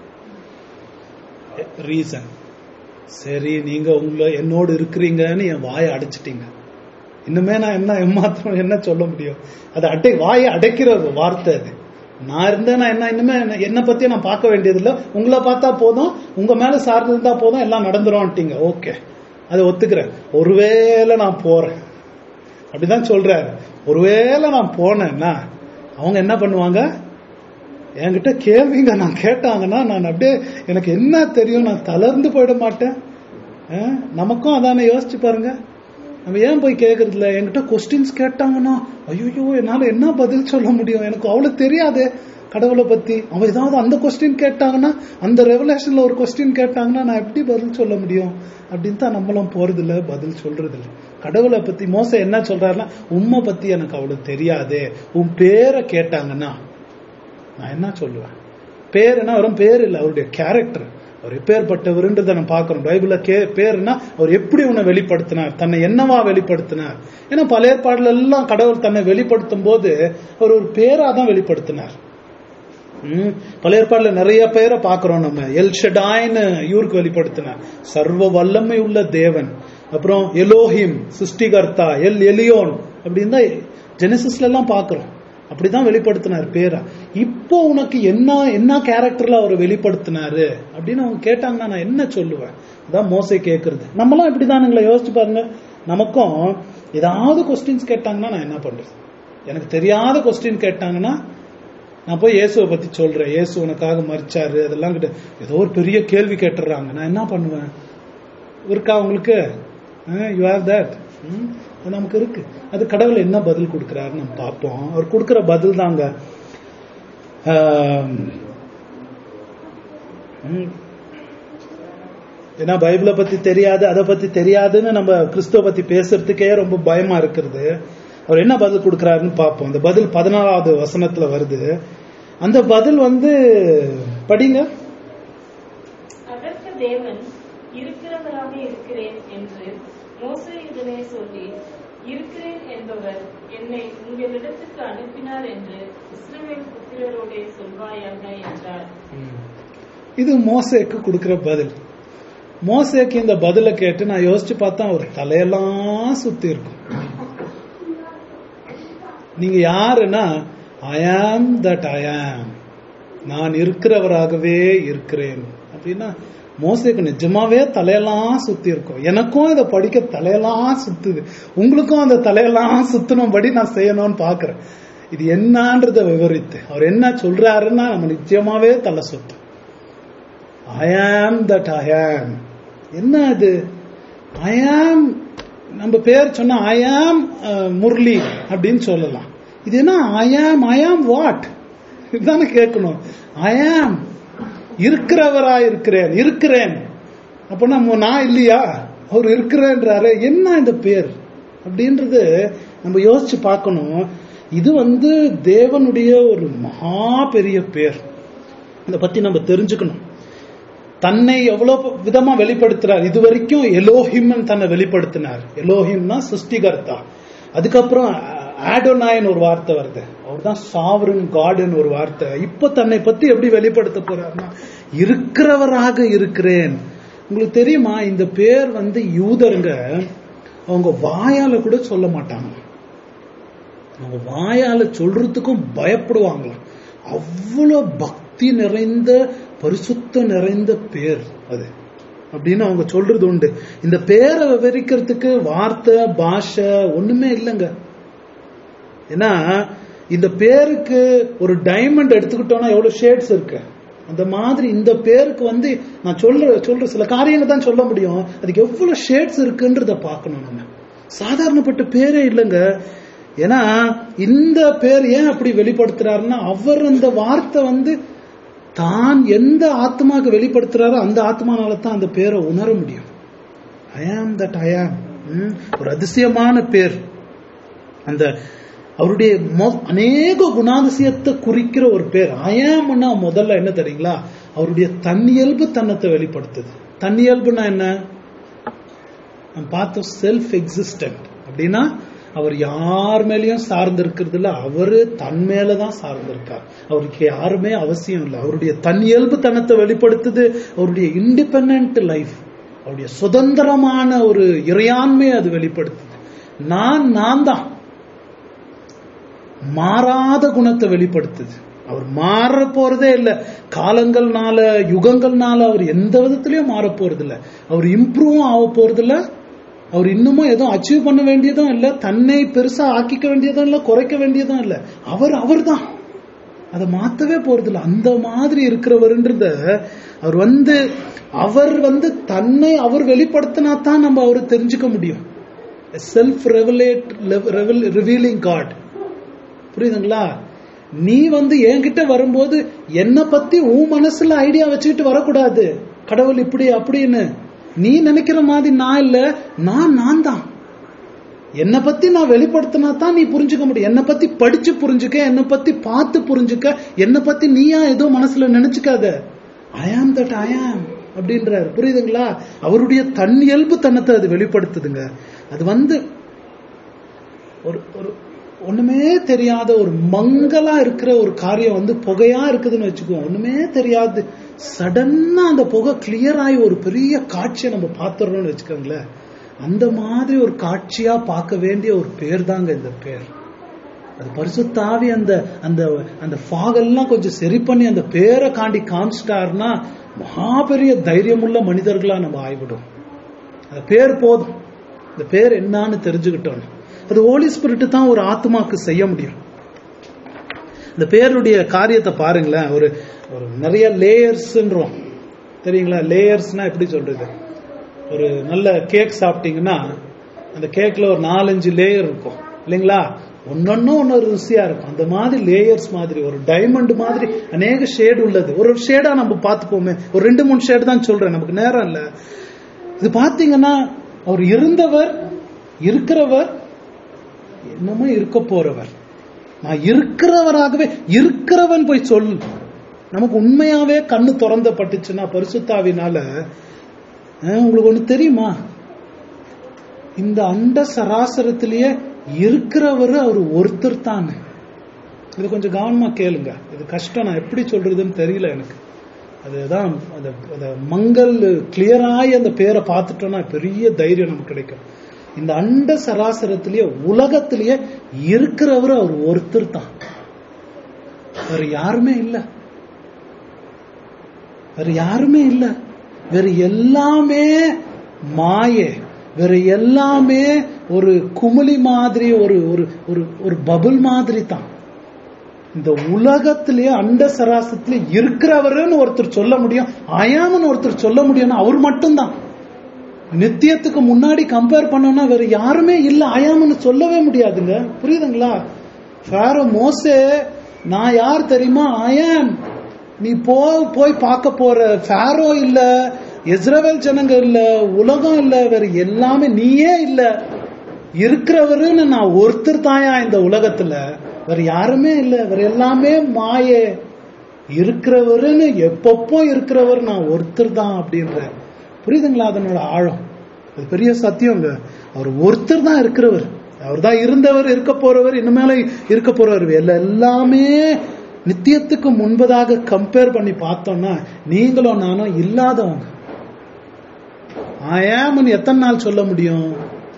ரீசன் சரி நீங்க உங்களை என்னோடு இருக்கிறீங்கன்னு என் வாயை அடைச்சிட்டீங்க இன்னுமே நான் என்ன ஏமாத்திரம் என்ன சொல்ல முடியும் அது அடை வாயை அடைக்கிற ஒரு வார்த்தை அது நான் இருந்தேன் நான் என்ன இன்னுமே என்ன- என்னை பத்தி நான் பார்க்க வேண்டியதில்லை உங்களை பார்த்தா போதும் உங்க மேல சார்ந்து இருந்தா போதும் எல்லாம் நடந்துரும்ட்டீங்க ஓகே அதை ஒத்துக்கிறேன் ஒருவேளை நான் போறேன் அப்படிதான் சொல்றாரு ஒருவேளை நான் போனேன்னா அவங்க என்ன பண்ணுவாங்க என்கிட்ட கேள்விங்க நான் கேட்டாங்கன்னா நான் அப்படியே எனக்கு என்ன தெரியும் நான் தளர்ந்து போயிட மாட்டேன் அஹ், நமக்கும் அதானே யோசிச்சு பாருங்க நம்ம ஏன் போய் கேட்கறது இல்ல என்கிட்ட கொஸ்டின்ஸ் கேட்டாங்கன்னா ஐயோ என்னால என்ன பதில் சொல்ல முடியும் எனக்கு அவ்வளவு தெரியாது கடவுளை பத்தி அவன் ஏதாவது அந்த கொஸ்டின் கேட்டாங்கன்னா அந்த ரெவலேஷன்ல ஒரு கொஸ்டின் கேட்டாங்கன்னா நான் எப்படி பதில் சொல்ல முடியும் அப்படின்னு தான் நம்மளும் போறது இல்ல பதில் சொல்றது இல்ல கடவுளை பத்தி மோச என்ன சொல்றாருன்னா உம்மை பத்தி எனக்கு அவ்வளவு தெரியாது உன் பேரை கேட்டாங்கன்னா நான் என்ன சொல்லுவேன் பேருனா வெறும் பேர் இல்ல அவருடைய கேரக்டர் அவர் எப்பேற்பட்டவர்ன்றதை நம்ம பார்க்கிறோம் பைபிள்ல கே பேருனா அவர் எப்படி உன்னை வெளிப்படுத்தினார் தன்னை என்னவா வெளிப்படுத்தினார் ஏன்னா பழைய ஏற்பாடுல எல்லாம் கடவுள் தன்னை வெளிப்படுத்தும் போது அவர் ஒரு பேரா தான் வெளிப்படுத்தினார் ம், பழைய ஏற்பாடுல நிறைய பேரை பார்க்கிறோம் நம்ம எல் ஷெடாய்னு இவருக்கு வெளிப்படுத்தினார் சர்வ வல்லமை உள்ள தேவன் அப்புறம் எலோஹிம் சிருஷ்டிகர்த்தா எல் எலியோன் அப்படின்னு தான் ஜெனசிஸ்ல எல்லாம் பார்க்கிறோம் அப்படிதான் வெளிப்படுத்தினார் பேரா இப்போ உனக்கு என்ன என்ன கேரக்டர்ல அவர் வெளிப்படுத்தினாரு அப்படின்னு அவங்க கேட்டாங்கன்னா நான் என்ன சொல்லுவேன் அதான் மோசை கேட்கறது நம்மளாம் இப்படிதானுங்களா யோசிச்சு பாருங்க நமக்கும் ஏதாவது கொஸ்டின்ஸ் கேட்டாங்கன்னா நான் என்ன பண்றது எனக்கு தெரியாத கொஸ்டின் கேட்டாங்கன்னா நான் போய் இயேசுவை பத்தி சொல்றேன் இயேசு உனக்காக மறிச்சாரு அதெல்லாம் கிட்ட ஏதோ ஒரு பெரிய கேள்வி கேட்டுறாங்க நான் என்ன பண்ணுவேன் இருக்கா உங்களுக்கு யூ ஹேவ் தட் அது நமக்கு இருக்கு அது கடவுள் என்ன பதில் கொடுக்கிறாருன்னு நம்ம பார்ப்போம் அவர் கொடுக்கிற பதில் தாங்க ஆம், ம். ஏன்னா பைபிளை பத்தி தெரியாது அதை பத்தி தெரியாதுன்னு நம்ம கிறிஸ்துவ பத்தி பேசுறதுக்கே ரொம்ப பயமா இருக்கிறது அவர் என்ன பதில் கொடுக்கிறாருன்னு பார்ப்போம் அந்த பதில் பதினாலாவது வசனத்துல வருது அந்த பதில் வந்து படிங்க அதற்கு தேவன் இருக்கிறவராக இருக்கிறேன் என்று மோசேயுடனே சொல்லி இருக்கிறேன் என்பவர் என்னை உங்களிடத்துக்கு அனுப்பினார் என்று இஸ்ரவேல் புத்திரரோடே சொல்வாயாக என்றார் இது மோசேக்கு கொடுக்கிற பதில் மோசேக்கு இந்த பதிலை கேட்டு நான் யோசிச்சு பார்த்தா ஒரு தலையெல்லாம் சுத்தி இருக்கும் நீங்க யாருன்னா ஐ ஆம் தட் ஐ ஆம் நான் இருக்கிறவராகவே இருக்கிறேன் அப்படின்னா மோசேக்கு நிஜமாவே தலையெல்லாம் சுத்தி இருக்கும் எனக்கும் இதை படிக்க தலையெல்லாம் சுத்துது உங்களுக்கும் அந்த தலையெல்லாம் சுத்தணும்படி நான் செய்யணும்னு பாக்குறேன் இது என்னன்றத விவரித்து அவர் என்ன சொல்றாருன்னா நம்ம நிச்சயமாவே தலை சுத்தும் ஐ ஆம் தட் ஐ ஆம் என்ன அது ஐ ஆம் நம்ம பேர் சொன்னா ஐ ஆம் முரளி அப்படின்னு சொல்லலாம் இது என்ன ஐ ஆம் ஐ ஆம் வாட் இதுதானே கேட்கணும் ஐ ஆம் இருக்கிறவரா இருக்கிறேன் இருக்கிறேன் அப்ப நம்ம நான் இல்லையா அவர் இருக்கிறேன்றாரு என்ன இந்த பேர் அப்படின்றது நம்ம யோசிச்சு பார்க்கணும் இது வந்து தேவனுடைய ஒரு மகா பெரிய பேர் இதை பத்தி நம்ம தெரிஞ்சுக்கணும் தன்னை எவ்வளவு விதமா வெளிப்படுத்துறார் இது வரைக்கும் எலோஹிம் தன்னை வெளிப்படுத்தினார் எலோஹிம்னா சிருஷ்டிகர்த்தா அதுக்கப்புறம் ஆடோனாயின் ஒரு வார்த்தை வருது அவர் தான் சாவரன் காடுன்னு ஒரு வார்த்தை இப்ப தன்னை பத்தி எப்படி வெளிப்படுத்த போறாருன்னா இருக்கிறவராக இருக்கிறேன் உங்களுக்கு தெரியுமா இந்த பேர் வந்து யூதருங்க அவங்க வாயால கூட சொல்ல மாட்டாங்க அவங்க வாயால சொல்றதுக்கும் பயப்படுவாங்களாம் அவ்வளவு பக்தி நிறைந்த பரிசுத்தம் நிறைந்த பேர் அது அப்படின்னு அவங்க சொல்றது உண்டு இந்த பேரை விவரிக்கிறதுக்கு வார்த்தை பாஷை ஒண்ணுமே இல்லைங்க ஏன்னா இந்த பேருக்கு ஒரு டைமண்ட் எடுத்துக்கிட்டோம்னா எவ்வளவு ஷேட்ஸ் இருக்கு அந்த மாதிரி இந்த பேருக்கு வந்து நான் சொல்ற சொல்ற சில காரியங்கள் தான் சொல்ல முடியும் அதுக்கு எவ்வளவு ஷேட்ஸ் இருக்குன்றத பார்க்கணும் நம்ம சாதாரணப்பட்ட பேரே இல்லைங்க ஏன்னா இந்த பேர் ஏன் அப்படி வெளிப்படுத்துறாருன்னா அவர் அந்த வார்த்தை வந்து தான் எந்த ஆத்மாக்கு வெளிப்படுத்துறாரோ அந்த ஆத்மானால தான் அந்த பேரை உணர முடியும் ஐ ஆம் தட் ஐ ஆம் ஒரு அதிசயமான பேர் அந்த அவருடைய மொ- அநேக குணாதிசயத்தை குறிக்கிற ஒரு பேர் அயாம்னா முதல்ல என்ன தெரியுங்களா அவருடைய தன்னியல்பு தன்னத்தை வெளிப்படுத்துது தன்னியல்புனா என்ன நம்ம பார்த்தோம் செல்ஃப் எக்ஸிஸ்டன்ட் அப்படின்னா அவர் யார் மேலயும் சார்ந்து இருக்கிறது இல்ல அவரு தன் மேலதான் சார்ந்து இருக்கார் அவருக்கு யாருமே அவசியம் இல்லை அவருடைய தன்னியல்பு தனத்தை வெளிப்படுத்துது அவருடைய இண்டிபெண்ட் லைஃப் அவருடைய சுதந்திரமான ஒரு இறையாண்மையை அது வெளிப்படுத்துது நான் நான் தான் மாறாத குணத்தை வெளிப்படுத்துது அவர் மாற போறதே இல்ல காலங்கள்னால யுகங்கள்னால அவர் எந்த விதத்திலயும் மாற போறது இல்ல அவர் இம்ப்ரூவும் ஆக போறது இல்ல அவர் இன்னமும் எதுவும் அச்சீவ் பண்ண வேண்டியதும் இல்ல தன்னை பெருசா ஆக்கிக்க வேண்டியதும் இல்ல குறைக்க வேண்டியதும் இல்ல அவர் அவர்தான் அதை மாத்தவே போறது இல்ல அந்த மாதிரி இருக்கிறவர்ன்றத அவர் வந்து அவர் வந்து தன்னை அவர் வெளிப்படுத்தினா தான் நம்ம அவரை தெரிஞ்சுக்க முடியும் செல்ஃப் ரெவலேட் ரிவீலிங் காட் புரியுதுங்களா நீ வந்து என்கிட்ட வரும்போது என்னை பத்தி உன் மனசுல ஐடியா வச்சுக்கிட்டு வரக்கூடாது கடவுள் இப்படி அப்படின்னு நீ நினைக்கிற மாதிரி நான் இல்ல நான் நான் தான் என்னை பத்தி நான் வெளிப்படுத்தினா தான் நீ புரிஞ்சுக்க முடியும் என்னை பத்தி படிச்சு புரிஞ்சுக்க என்னை பத்தி பார்த்து புரிஞ்சுக்க என்னை பத்தி நீயா ஏதோ மனசுல நினைச்சுக்காத ஐ ஆம் தட் ஐ ஆம் அப்படின்றாரு புரியுதுங்களா அவருடைய தன் இயல்பு தனத்தை அது வெளிப்படுத்துதுங்க அது வந்து ஒரு ஒரு ஒண்ணுமே தெரியாத ஒரு மங்கலா இருக்கிற ஒரு காரியம் வந்து புகையா இருக்குதுன்னு வச்சுக்கோ ஒண்ணுமே தெரியாது சடன்னா அந்த புகை கிளியர் ஆகி ஒரு பெரிய காட்சியை நம்ம பார்த்துடுறோம்னு வச்சுக்கோங்களேன் அந்த மாதிரி ஒரு காட்சியா பார்க்க வேண்டிய ஒரு பேர் தாங்க இந்த பேர் அது பரிசுத்தாவி அந்த அந்த அந்த ஃபாகெல்லாம் கொஞ்சம் சரி பண்ணி அந்த பேரை காண்டி காமிச்சிட்டாருன்னா மகா பெரிய தைரியமுள்ள மனிதர்களா நம்ம ஆய்விடும் அந்த பேர் போதும் இந்த பேர் என்னன்னு தெரிஞ்சுக்கிட்டோம் அது ஹோலி ஸ்பிரிட் தான் ஒரு ஆத்மாக்கு செய்ய முடியும் இந்த பேருடைய காரியத்தை பாருங்களேன் ஒரு ஒரு நிறைய லேயர்ஸ்ன்றோம் தெரியுங்களா லேயர்ஸ்னா எப்படி சொல்றது ஒரு நல்ல கேக் சாப்பிட்டீங்கன்னா அந்த கேக்ல ஒரு நாலஞ்சு லேயர் இருக்கும் இல்லைங்களா ஒன்னொன்னும் ஒன்னொரு ருசியா இருக்கும் அந்த மாதிரி லேயர்ஸ் மாதிரி ஒரு டைமண்ட் மாதிரி அநேக ஷேடு உள்ளது ஒரு ஒரு ஷேடா நம்ம பார்த்துப்போமே ஒரு ரெண்டு மூணு ஷேடு தான் சொல்றேன் நமக்கு நேரம் இல்ல இது பாத்தீங்கன்னா அவர் இருந்தவர் இருக்கிறவர் என்னமோ இருக்க போறவர் நான் இருக்கிறவராகவே இருக்கிறவன் போய் சொல் நமக்கு உண்மையாவே கண்ணு திறந்தப்பட்டுச்சுன்னா பரிசுத்தாவினால அஹ், உங்களுக்கு ஒண்ணு தெரியுமா இந்த அண்ட சராசரத்திலேயே இருக்கிறவர் அவர் ஒருத்தர் தானே இது கொஞ்சம் கவனமா கேளுங்க இது கஷ்டம் நான் எப்படி சொல்றதுன்னு தெரியல எனக்கு அதுதான் அந்த அந்த மங்கள் கிளியராகி அந்த பேரை பார்த்துட்டோம்னா பெரிய தைரியம் நமக்கு கிடைக்கும் இந்த அண்ட சராசரத்திலேயே உலகத்திலேயே இருக்கிறவர் அவர் ஒருத்தர் தான் வேற யாருமே இல்ல வேற யாருமே இல்ல வேற எல்லாமே மாயே வேற எல்லாமே ஒரு குமிழி மாதிரி ஒரு ஒரு ஒரு ஒரு பபுள் மாதிரி தான் இந்த உலகத்திலேயே அண்ட சராசத்திலே இருக்கிறவருன்னு ஒருத்தர் சொல்ல முடியும் அயாமன்னு ஒருத்தர் சொல்ல முடியும்னா அவர் மட்டும்தான் நித்தியத்துக்கு முன்னாடி கம்பேர் பண்ணோம்னா வேற யாருமே இல்ல அயாமன்னு சொல்லவே முடியாதுங்க புரியுதுங்களா ஃபேரோ மோசே நான் யார் தெரியுமா அயாம் நீ போ போய் பார்க்க போற ஃபேரோ இல்ல இஸ்ரவேல் ஜனங்க இல்ல உலகம் இல்ல வேற எல்லாமே நீயே இல்ல இருக்கிறவருன்னு நான் ஒருத்தர் தாயா இந்த உலகத்துல வேற யாருமே இல்ல வேற எல்லாமே மாயே இருக்கிறவருன்னு எப்பப்போ இருக்கிறவர் நான் ஒருத்தர் தான் அப்படின்ற புரியுதுங்களா அதனோட ஆழம் அது பெரிய சத்தியங்க அவர் ஒருத்தர் தான் இருக்கிறவர் அவர் தான் இருந்தவர் இருக்க போறவர் இனிமேல இருக்க போறவர் எல்லாம் எல்லாமே நித்தியத்துக்கு முன்பதாக கம்பேர் பண்ணி பார்த்தோம்னா நீங்களும் நானும் இல்லாதவங்க ஆயாமன் எத்தனை நாள் சொல்ல முடியும்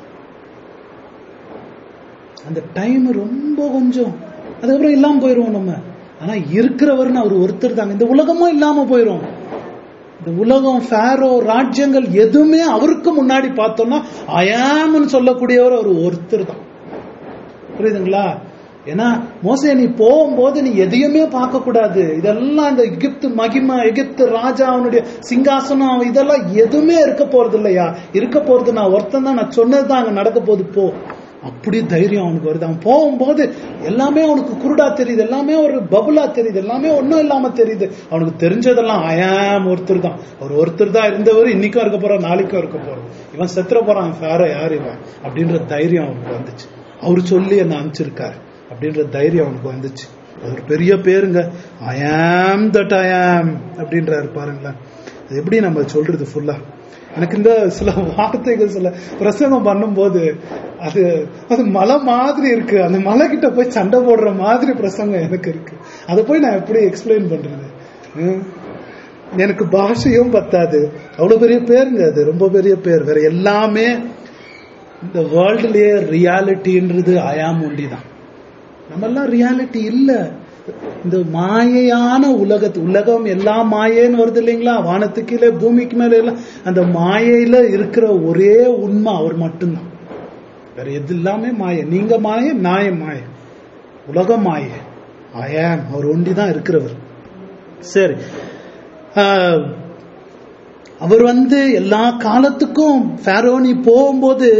அந்த டைம் ரொம்ப கொஞ்சம் அதுக்கப்புறம் இல்லாம போயிருவோம் நம்ம ஆனா இருக்கிறவர்னு அவர் ஒருத்தர் தாங்க இந்த உலகமும் இல்லாம போயிரும் இந்த உலகம் ஃபேரோ ராஜ்யங்கள் எதுவுமே அவருக்கு முன்னாடி பார்த்தோம்னா அயாமன்னு சொல்லக்கூடியவர் அவர் ஒருத்தர் தான் புரியுதுங்களா ஏன்னா மோசே நீ போகும்போது நீ எதையுமே பார்க்க கூடாது இதெல்லாம் இந்த எகிப்து மகிமை எகிப்து ராஜா அவனுடைய சிங்காசனம் இதெல்லாம் எதுவுமே இருக்க போறது இல்லையா இருக்க போறது நான் ஒருத்தன் தான் நான் சொன்னதுதான் அங்க நடக்க போகுது போ அப்படி தைரியம் அவனுக்கு வருது அவன் போகும்போது எல்லாமே அவனுக்கு குருடா தெரியுது எல்லாமே ஒரு பபுலா தெரியுது எல்லாமே ஒன்றும் இல்லாம தெரியுது அவனுக்கு தெரிஞ்சதெல்லாம் அயாம் ஒருத்தர் தான் அவர் ஒருத்தர் தான் இருந்தவர் இன்னைக்கும் இருக்க போறான் நாளைக்கும் இருக்க போறான் இவன் செத்துற போறான் வேற யார் இவன் அப்படின்ற தைரியம் அவனுக்கு வந்துச்சு அவர் சொல்லி என்ன அனுப்பிச்சிருக்காரு அப்படின்ற தைரியம் அவனுக்கு வந்துச்சு அது ஒரு பெரிய பேருங்க ஐ ஆம் தட் ஐ ஆம் அப்படின்றாரு பாருங்களேன் அது எப்படி நம்ம சொல்றது ஃபுல்லா எனக்கு இந்த சில வார்த்தைகள் சில பிரசங்கம் பண்ணும்போது அது அது மலை மாதிரி இருக்கு அந்த மலை கிட்ட போய் சண்டை போடுற மாதிரி பிரசங்கம் எனக்கு இருக்கு அதை போய் நான் எப்படி எக்ஸ்பிளைன் பண்றது ஹம்? எனக்கு பாஷையும் பத்தாது அவ்வளவு பெரிய பேருங்க அது ரொம்ப பெரிய பேர் வேற எல்லாமே இந்த வேர்ல்டுலயே ரியாலிட்டின்றது அயாம் ஒண்டி தான் நம்ம எல்லாம் ரியாலிட்டி இல்ல இந்த மாயையான உலகத்து உலகம் எல்லாம் மாயேன்னு வருது இல்லைங்களா வானத்துக்கு கீழே பூமிக்கு மேல எல்லாம் அந்த மாயையில இருக்கிற ஒரே உண்மை அவர் மட்டும்தான் வேற எது எல்லாமே மாய நீங்க மாய நாய மாய உலகம் மாய ஆயாம் அவர் ஒண்டி தான் இருக்கிறவர் சரி ஆஹ், அவர் வந்து எல்லா காலத்துக்கும் ஃபேரோ நீ போகும்போது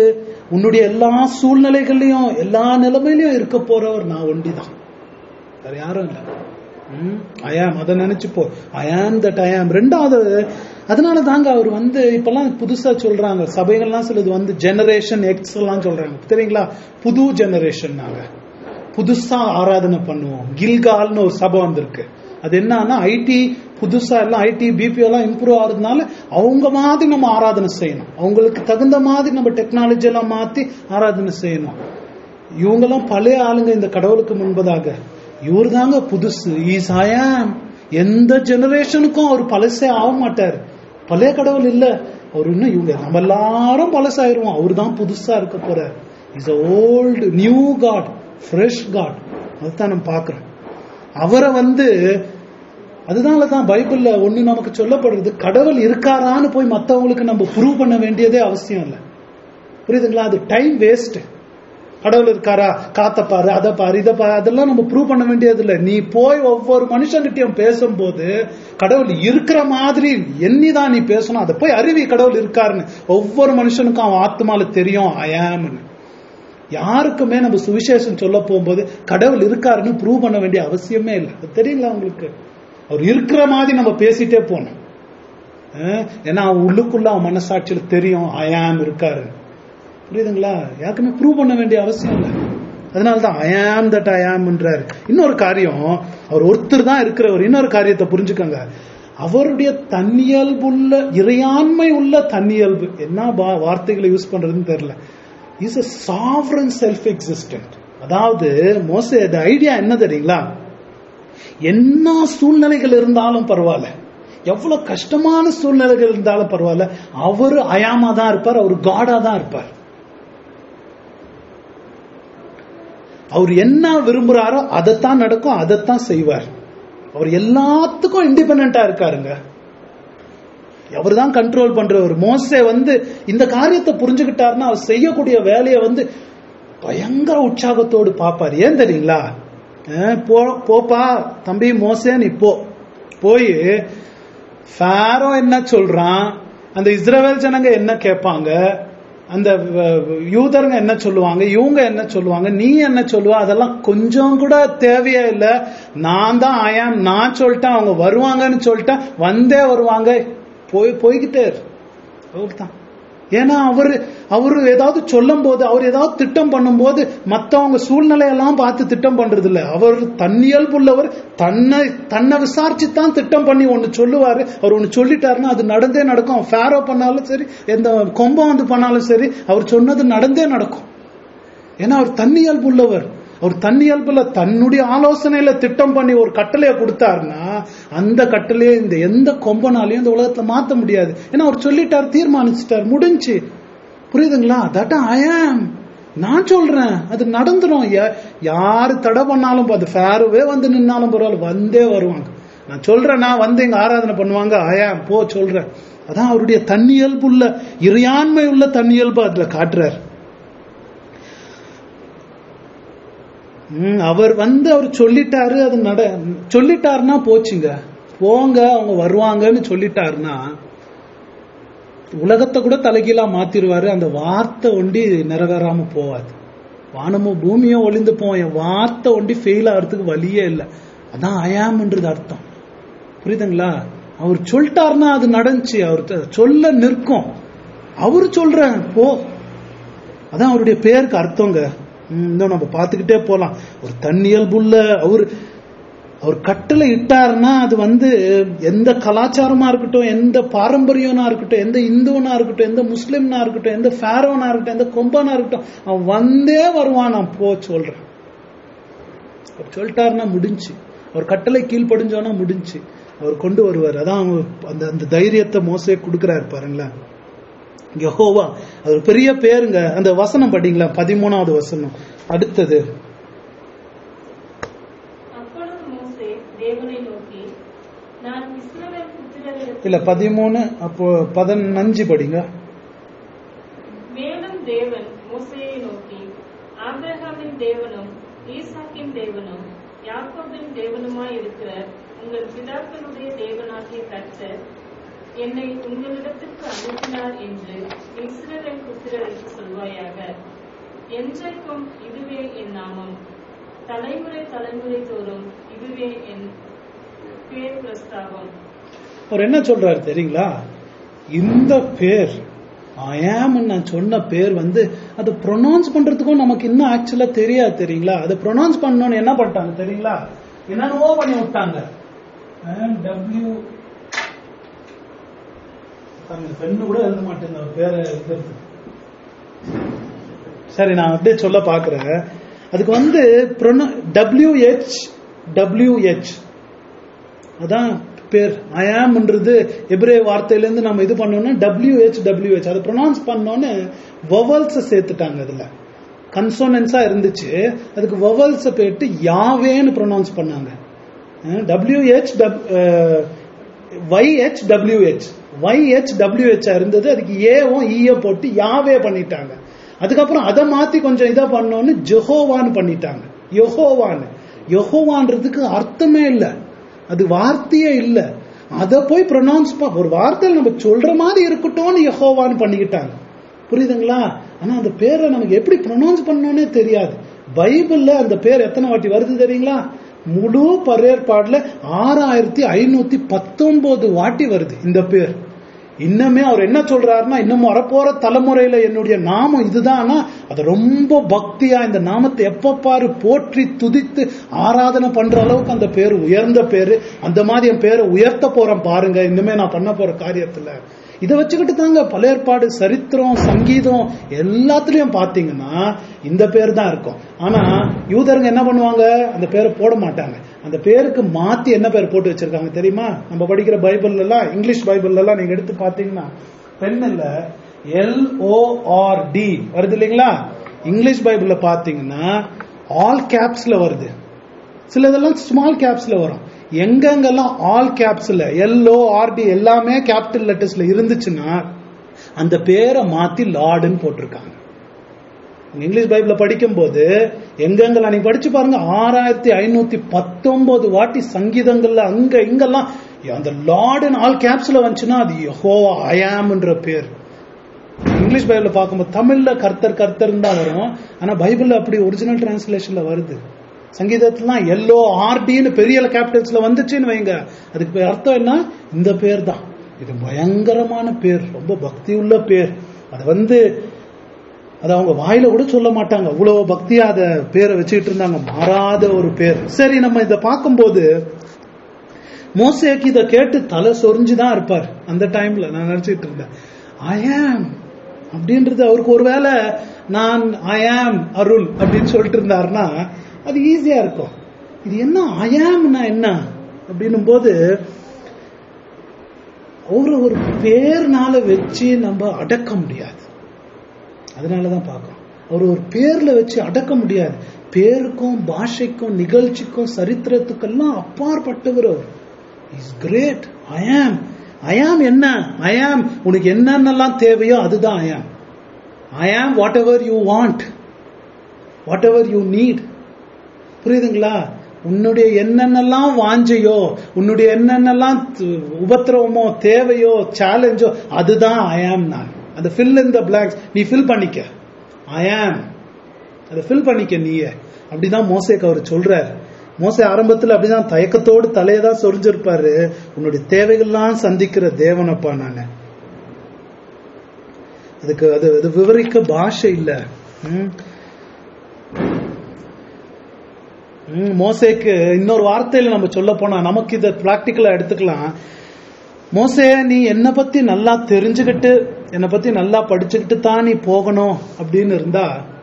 உன்னுடைய எல்லா சூழ்நிலைகள்லயும் எல்லா நிலைமையிலயும் இருக்க போறவர் நான் ஒண்டிதான் வேற யாரும் இல்ல ஐ ஆம் அதை நினைச்சு போ ஐ ஆம் தட் ஐ ஆம் ரெண்டாவது அதனால தாங்க அவர் வந்து இப்பெல்லாம் புதுசா சொல்றாங்க சபைகள்லாம் சிலது வந்து ஜெனரேஷன் எக்ஸ் எல்லாம் சொல்றாங்க தெரியுங்களா புது ஜெனரேஷன் நாங்க புதுசா ஆராதனை பண்ணுவோம் கில்கால்னு ஒரு சபை வந்திருக்கு அது என்னன்னா ஐடி புதுசா எல்லாம் ஐடி பிபி எல்லாம் இம்ப்ரூவ் ஆகுறதுனால அவங்க மாதிரி நம்ம ஆராதனை செய்யணும் அவங்களுக்கு தகுந்த மாதிரி நம்ம டெக்னாலஜி எல்லாம் மாத்தி ஆராதனை செய்யணும் இவங்கெல்லாம் பழைய ஆளுங்க இந்த கடவுளுக்கு முன்பதாக இவர் தாங்க புதுசு ஈஸ் ஆயாம் எந்த ஜெனரேஷனுக்கும் அவர் பழசே ஆக மாட்டார் பழைய கடவுள் இல்ல அவர் இன்னும் இவங்க நம்ம எல்லாரும் பழசாயிருவோம் அவர் தான் புதுசா இருக்க போறார் is old new God fresh God அதுதான் நம்ம பாக்குறோம் அவரை வந்து அதனால தான் பைபிள்ல ஒண்ணு நமக்கு சொல்லப்படுறது கடவுள் இருக்காரான்னு போய் மத்தவங்களுக்கு நம்ம ப்ரூவ் பண்ண வேண்டியதே அவசியம் இல்லை புரியுதுங்களா அது டைம் வேஸ்ட் கடவுள் இருக்காரா காத்த பாரு அதை பாரு இதை பாரு அதெல்லாம் நம்ம ப்ரூவ் பண்ண வேண்டியது இல்லை நீ போய் ஒவ்வொரு மனுஷன்கிட்டயும் பேசும்போது கடவுள் இருக்கிற மாதிரி எண்ணிதான் நீ பேசணும் அதை போய் அறிவி கடவுள் இருக்காருன்னு ஒவ்வொரு மனுஷனுக்கும் அவன் ஆத்மால தெரியும் அயாம்னு யாருக்குமே நம்ம சுவிசேஷம் சொல்ல போகும்போது கடவுள் இருக்காருன்னு ப்ரூவ் பண்ண வேண்டிய அவசியமே இல்லை அது தெரியல உங்களுக்கு அவர் இருக்கிற மாதிரி நம்ம பேசிட்டே போகணும் அஹ் ஏன்னா அவன் உள்ளுக்குள்ள அவன் மனசாட்சியில தெரியும் அயாம் இருக்காரு புரியுதுங்களா யாருக்குமே ப்ரூவ் பண்ண வேண்டிய அவசியம் இல்லை அதனாலதான் ஐ ஆம் தட் ஐ ஆம்ன்றாரு இன்னொரு காரியம் அவர் ஒருத்தர் தான் இருக்கிறவர் இன்னொரு காரியத்தை புரிஞ்சுக்கோங்க அவருடைய தன்னியல்புள்ள இறையாண்மை உள்ள தன்னியல்பு என்ன பா- வார்த்தைகளை யூஸ் பண்றதுன்னு தெரியல இஸ் a sovereign செல்ஃப் எக்ஸிஸ்டன்ட் அதாவது மோச ஐடியா என்ன தெரியுங்களா என்ன சூழ்நிலைகள் இருந்தாலும் பரவாயில்ல எவ்வளவு கஷ்டமான சூழ்நிலைகள் இருந்தாலும் பரவாயில்ல அவரு அயாமா தான் இருப்பார் அவர் காடா தான் இருப்பார் அவர் என்ன விரும்புறாரோ அதைத்தான் நடக்கும் அதைத்தான் செய்வார் அவர் எல்லாத்துக்கும் இண்டிபெண்டா இருக்காருங்க அவர் தான் கண்ட்ரோல் பண்றவர் மோசே வந்து இந்த காரியத்தை புரிஞ்சுக்கிட்டாருன்னா அவர் செய்யக்கூடிய வேலையை வந்து பயங்கர உற்சாகத்தோடு பார்ப்பார் ஏன் தெரியுங்களா அஹ் போ போப்பா தம்பி மோசே நீ போ போய் ஃபாரோ என்ன சொல்றான் அந்த இஸ்ரவேல் ஜனங்க என்ன கேட்பாங்க அந்த அஹ், யூதருங்க என்ன சொல்லுவாங்க இவங்க என்ன சொல்லுவாங்க நீ என்ன சொல்லுவா அதெல்லாம் கொஞ்சம் கூட தேவையே இல்லை நான் தான் ஆயாம் நான் சொல்லிட்டேன் அவங்க வருவாங்கன்னு சொல்லிட்டேன் வந்தே வருவாங்க போய் போய்கிட்டே இரு. அவ்வளவுதான் ஏன்னா அவரு அவரு ஏதாவது சொல்லும் போது அவர் ஏதாவது திட்டம் பண்ணும்போது மத்தவங்க சூழ்நிலையெல்லாம் பார்த்து திட்டம் பண்றது இல்ல அவர் தன்னியல்புள்ளவர் தன்னை தன்னை விசாரிச்சு தான் திட்டம் பண்ணி ஒன்னு சொல்லுவாரு அவர் ஒன்னு சொல்லிட்டாருன்னா அது நடந்தே நடக்கும் ஃபேரோ பண்ணாலும் சரி எந்த கொம்பம் வந்து பண்ணாலும் சரி அவர் சொன்னது நடந்தே நடக்கும் ஏன்னா அவர் தன்னியல்புள்ளவர் அவர் தன்னியல்புல தன்னுடைய ஆலோசனையில திட்டம் பண்ணி ஒரு கட்டளையை கொடுத்தாருன்னா அந்த கட்டளையை இந்த எந்த கொம்பனாலையும் இந்த உலகத்துல மாத்த முடியாது ஏன்னா அவர் சொல்லிட்டார் தீர்மானிச்சிட்டார் முடிஞ்சு புரியுதுங்களா தட் ஐ ஆம் நான் சொல்றேன் அது நடந்துரும் யா- யாரு தடை பண்ணாலும் அது ஃபேருவே வந்து நின்னாலும் பரவாயில்ல வந்தே வருவாங்க நான் சொல்றேன் நான் வந்து இங்க ஆராதனை பண்ணுவாங்க ஆயாம் போ சொல்றேன் அதான் அவருடைய தன்னியல்புள்ள இறையாண்மை உள்ள தன்னியல்பு அதுல காட்டுறார் ம், அவர் வந்து அவர் சொல்லிட்டாரு அது நட சொல்லிட்டாருன்னா போச்சுங்க போங்க அவங்க வருவாங்கன்னு சொல்லிட்டாருன்னா உலகத்தை கூட தலைகீழா மாத்திருவாரு அந்த வார்த்தை ஒண்டி நிறைவேறாம போவாது வானமும் பூமியும் ஒளிந்து போவோம் என் வார்த்தை ஒண்டி ஃபெயில் ஆகிறதுக்கு வழியே இல்லை அதான் அயாம்ன்றது அர்த்தம் புரியுதுங்களா அவர் சொல்லிட்டாருன்னா அது நடந்துச்சு அவர் த- சொல்ல நிற்கும் அவர் சொல்றேன் போ அதான் அவருடைய பேருக்கு அர்த்தங்க ம், இன்னும் நம்ம பார்த்துக்கிட்டே போலாம் ஒரு தன்னியல்புள்ள அவர் அவர் கட்டளை இட்டாருன்னா அது வந்து எந்த கலாச்சாரமா இருக்கட்டும் எந்த பாரம்பரியனா இருக்கட்டும் எந்த இந்துவனா இருக்கட்டும் எந்த முஸ்லிம்னா இருக்கட்டும் எந்த ஃபேரோனா இருக்கட்டும் எந்த கொம்பனா இருக்கட்டும் அவன் வந்தே வருவான் நான் போ சொல்றேன் அவர் சொல்லிட்டாருன்னா முடிஞ்சு அவர் கட்டளை கீழ்ப்படிஞ்சோன்னா முடிஞ்சு அவர் கொண்டு வருவார் அதான் அவர் அந்த அந்த தைரியத்தை மோசே கொடுக்கிறாரு பாருங்களேன் யெகோவா அது ஒரு பெரிய பேருங்க அந்த வசனம் படிங்களா பதிமூணாவது வசனம் அடுத்தது அப்பொழுது மோசே தேவனை நோக்கி நான் இஸ்ரவேல் புத்திரரிடத்தில் இல்ல பதிமூணு அப்போ பதினஞ்சு படிங்க மேலும் தேவன் மோசேயை நோக்கி ஆபிரகாமின் தேவனும் ஈசாக்கின் தேவனும் யாக்கோபின் தேவனுமாய் இருக்கிற உங்கள் பிதாக்களுடைய தேவனாகிய கர்த்தர் என்னை உங்களிடத்துக்கு அனுப்பினார் என்று இஸ்ரவேல் புத்திரருக்கு சொல்வாயாக என்றைக்கும் இதுவே என் நாமம் தலைமுறை தலைமுறை தோறும் இதுவே என் பேர் பிரஸ்தாபம் அவர் என்ன சொல்றாரு தெரியுங்களா இந்த பேர் ஐயாம் நான் சொன்ன பேர் வந்து அது ப்ரொனவுன்ஸ் பண்றதுக்கும் நமக்கு இன்னும் ஆக்சுவலா தெரியாது தெரியுங்களா அதை ப்ரொனவுன்ஸ் பண்ணணும்னு என்ன பண்ணிட்டாங்க தெரியுங்களா என்னென்னவோ பண்ணி விட்டாங்க டபிள்யூ பெண்ணு கூட எழுத மாட்டேங்க அவர் பேரை எழுதுறது சரி நான் அப்படியே சொல்ல பாக்குறேன் அதுக்கு வந்து டபிள்யூஹெச் டபிள்யூஹெச் அதான் பேர் ஐஆம்ன்றது எபிரே வார்த்தையிலேருந்து நம்ம இது பண்ணோம்னா டபிள்யூஹெச் டபிள்யூஹெச் அதை ப்ரொனவுன்ஸ் பண்ணோன்னு வவல்ஸை சேர்த்துட்டாங்க அதுல கன்சோனன்ஸா இருந்துச்சு அதுக்கு வவல்ஸை போயிட்டு யாவேன்னு ப்ரொனவுன்ஸ் பண்ணாங்க WH YH WH YH WH இருந்தது அதுக்கு ஏவும் ஈய போட்டு யாவே பண்ணிட்டாங்க அதுக்கப்புறம் அதை மாத்தி கொஞ்சம் இதா பண்ணோன்னு ஜெஹோவான்னு பண்ணிட்டாங்க யெகோவான்னு யெகோவான்றதுக்கு அர்த்தமே இல்லை அது வார்த்தையே இல்ல அத போய் ப்ரொனவுன்ஸ் ஒரு வார்த்தையில் நம்ம சொல்ற மாதிரி இருக்கட்டும்னு யெகோவான்னு பண்ணிக்கிட்டாங்க புரியுதுங்களா ஆனா அந்த பேரை நமக்கு எப்படி ப்ரொனவுன்ஸ் பண்ணணும்னே தெரியாது பைபிள்ல அந்த பேர் எத்தனை வாட்டி வருது தெரியுங்களா முழு பரேற்பாடுல ஆறாயிரத்தி ஐநூத்தி பத்தொன்பது வாட்டி வருது இந்த பேர் இன்னமே அவர் என்ன சொல்றாருன்னா இன்னும் வரப்போற தலைமுறையில என்னுடைய நாமம் இதுதான்னா அது ரொம்ப பக்தியா இந்த நாமத்தை எப்ப பாரு போற்றி துதித்து ஆராதனை பண்ற அளவுக்கு அந்த பேர் உயர்ந்த பேரு அந்த மாதிரி என் பேரை உயர்த்த போறேன் பாருங்க இன்னுமே நான் பண்ண போற காரியத்துல இதை வச்சுக்கிட்டு தாங்க பழையற்பாடு சரித்திரம் சங்கீதம் எல்லாத்துலயும் பாத்தீங்கன்னா இந்த பேர் தான் இருக்கும் ஆனா யூதருங்க என்ன பண்ணுவாங்க அந்த பேரை போட மாட்டாங்க அந்த பேருக்கு மாத்தி என்ன பேர் போட்டு வச்சிருக்காங்க தெரியுமா நம்ம படிக்கிற பைபிள் எல்லாம் இங்கிலீஷ் பைபிள் எல்லாம் நீங்க எடுத்து பாத்தீங்கன்னா பெண் இல்ல எல் ஓ ஆர் டி வருது இல்லைங்களா இங்கிலீஷ் பைபிள்ல பாத்தீங்கன்னா ஆல் கேப்ஸ்ல வருது சில இதெல்லாம் ஸ்மால் கேப்ஸ்ல வரும் எங்கெங்கெல்லாம் ஆல் கேப்ஸ்ல எல்ஓ ஆர்டி எல்லாமே கேபிட்டல் லெட்டர்ஸ்ல இருந்துச்சுன்னா அந்த பேரை மாத்தி லார்டுன்னு போட்டிருக்காங்க இங்கிலீஷ் பைபிள படிக்கும்போது எங்கெங்கெல்லாம் நீங்க படிச்சு பாருங்க ஆறாயிரத்தி ஐநூத்தி பத்தொன்பது வாட்டி சங்கீதங்கள்ல அங்க இங்கெல்லாம் அந்த லார்டுன்னு ஆல் கேப்ஸ்ல வந்துச்சுன்னா அது யஹோ அயாம்ன்ற பேர் இங்கிலீஷ் பைபிள பார்க்கும்போது தமிழ்ல கர்த்தர் கர்த்தர் தான் வரும் ஆனா பைபிள்ல அப்படி ஒரிஜினல் டிரான்ஸ்லேஷன்ல வருது சங்கீதத்துலாம் எல்லோ ஆர்டின்னு பெரிய கேபிட்டல்ஸ்ல வந்துச்சுன்னு வைங்க அதுக்கு அர்த்தம் என்ன இந்த பேர் தான் இது பயங்கரமான பேர் ரொம்ப பக்தி உள்ள பேர் அது வந்து அது அவங்க வாயில கூட சொல்ல மாட்டாங்க அவ்வளவு பக்தியா அத பேரை வச்சுக்கிட்டு இருந்தாங்க மாறாத ஒரு பேர் சரி நம்ம இதை பார்க்கும்போது மோசேக்கு இதை கேட்டு தலை சொரிஞ்சுதான் இருப்பார் அந்த டைம்ல நான் நினைச்சிட்டு இருந்தேன் ஐ ஆம் அப்படின்றது அவருக்கு ஒருவேளை நான் ஐ ஆம் அருள் அப்படின்னு சொல்லிட்டு இருந்தாருன்னா அது ஈஸியா இருக்கும் இது என்ன அயாம்னா என்ன அப்படின்னும் போது ஒரு ஒரு பேர்னால வச்சு நம்ம அடக்க முடியாது அதனாலதான் பார்க்கறோம் அவர் ஒரு பேர்ல வச்சு அடக்க முடியாது பேருக்கும் பாஷைக்கும் நிகழ்ச்சிக்கும் சரித்திரத்துக்கெல்லாம் அப்பாற்பட்டவர் அவர் இஸ் கிரேட் ஐயாம் ஐயாம் என்ன ஐயாம் உனக்கு என்னென்னலாம் தேவையோ அதுதான் I am I am whatever you want whatever you need புரியுதுங்களா உன்னுடைய என்னென்னலாம் வாஞ்சையோ உன்னுடைய என்னென்னலாம் உபத்திரவமோ தேவையோ சேலஞ்சோ அதுதான் ஐ ஆம் நான் அந்த ஃபில் இன் த பிளாங்க்ஸ் நீ ஃபில் பண்ணிக்க ஐ ஆம் அதை ஃபில் பண்ணிக்க நீயே அப்படிதான் மோசேக்கு அவர் சொல்றாரு மோசே ஆரம்பத்தில் அப்படிதான் தயக்கத்தோடு தலையை தான் சொரிஞ்சிருப்பாரு உன்னுடைய தேவைகள்லாம் சந்திக்கிற தேவனப்பா நான் அதுக்கு அது அது விவரிக்க பாஷை இல்ல ம் மோசேக்கு இன்னொரு வார்த்தையில நம்ம சொல்ல போனா நமக்கு இதை பிராக்டிக்கலா எடுத்துக்கலாம் மோசே நீ என்னை பத்தி நல்லா தெரிஞ்சுக்கிட்டு என்னை பத்தி நல்லா படிச்சுக்கிட்டு தான் நீ போகணும் அப்படின்னு இருந்தா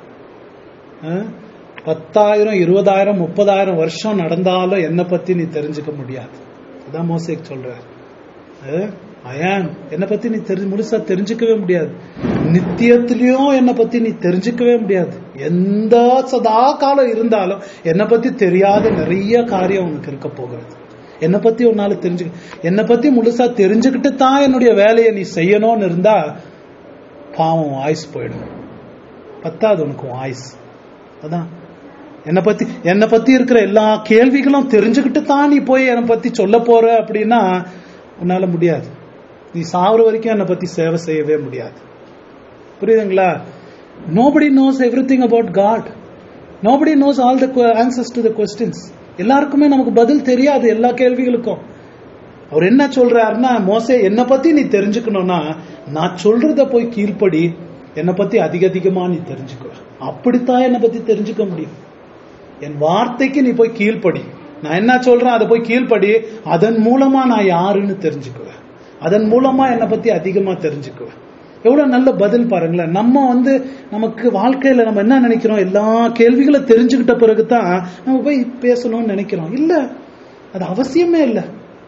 பத்தாயிரம் இருபதாயிரம் முப்பதாயிரம் வருஷம் நடந்தாலும் என்னை பத்தி நீ தெரிஞ்சுக்க முடியாது அதான் மோசேக்கு சொல்ற அயான் என்னை பத்தி நீ தெரிஞ்சு முழுசா தெரிஞ்சுக்கவே முடியாது நித்தியத்திலயும் என்னை பத்தி நீ தெரிஞ்சுக்கவே முடியாது எந்த சதா காலம் இருந்தாலும் என்னை பத்தி தெரியாத நிறைய காரியம் உனக்கு இருக்க போகிறது என்னை பத்தி உன்னால தெரிஞ்சுக்க என்னை பத்தி முழுசா தெரிஞ்சுக்கிட்டு தான் என்னுடைய வேலையை நீ செய்யணும்னு இருந்தா பாவம் ஆயுஸ் போயிடும் பத்தாது உனக்கு ஆயுஸ் அதான் என்னை பத்தி என்னை பத்தி இருக்கிற எல்லா கேள்விகளும் தெரிஞ்சுக்கிட்டு தான் நீ போய் என்னை பத்தி சொல்ல போற அப்படின்னா உன்னால முடியாது நீ சாவர வரைக்கும் என்னை பத்தி சேவை செய்யவே முடியாது புரியுதுங்களா nobody knows everything about God nobody knows all the answers to the questions எல்லாருக்குமே நமக்கு பதில் தெரியாது எல்லா கேள்விகளுக்கும் அவர் என்ன சொல்றாருன்னா மோசே என்னை பத்தி நீ தெரிஞ்சுக்கணும்னா நான் சொல்றத போய் கீழ்ப்படி என்னை பத்தி அதிக அதிகமா நீ தெரிஞ்சுக்குவ அப்படித்தான் என்னை பத்தி தெரிஞ்சுக்க முடியும் என் வார்த்தைக்கு நீ போய் கீழ்ப்படி நான் என்ன சொல்றேன் அதை போய் கீழ்ப்படி அதன் மூலமா நான் யாருன்னு தெரிஞ்சுக்குவேன் அதன் மூலமா என்னை பத்தி அதிகமா தெரிஞ்சுக்குவேன் எவ்வளவு நல்ல பதில் பாருங்களேன் நம்ம வந்து நமக்கு வாழ்க்கையில நம்ம என்ன நினைக்கிறோம் எல்லா கேள்விகளும் தெரிஞ்சுக்கிட்ட பிறகுதான் நம்ம போய் பேசணும்னு நினைக்கிறோம் இல்ல அது அவசியமே இல்லை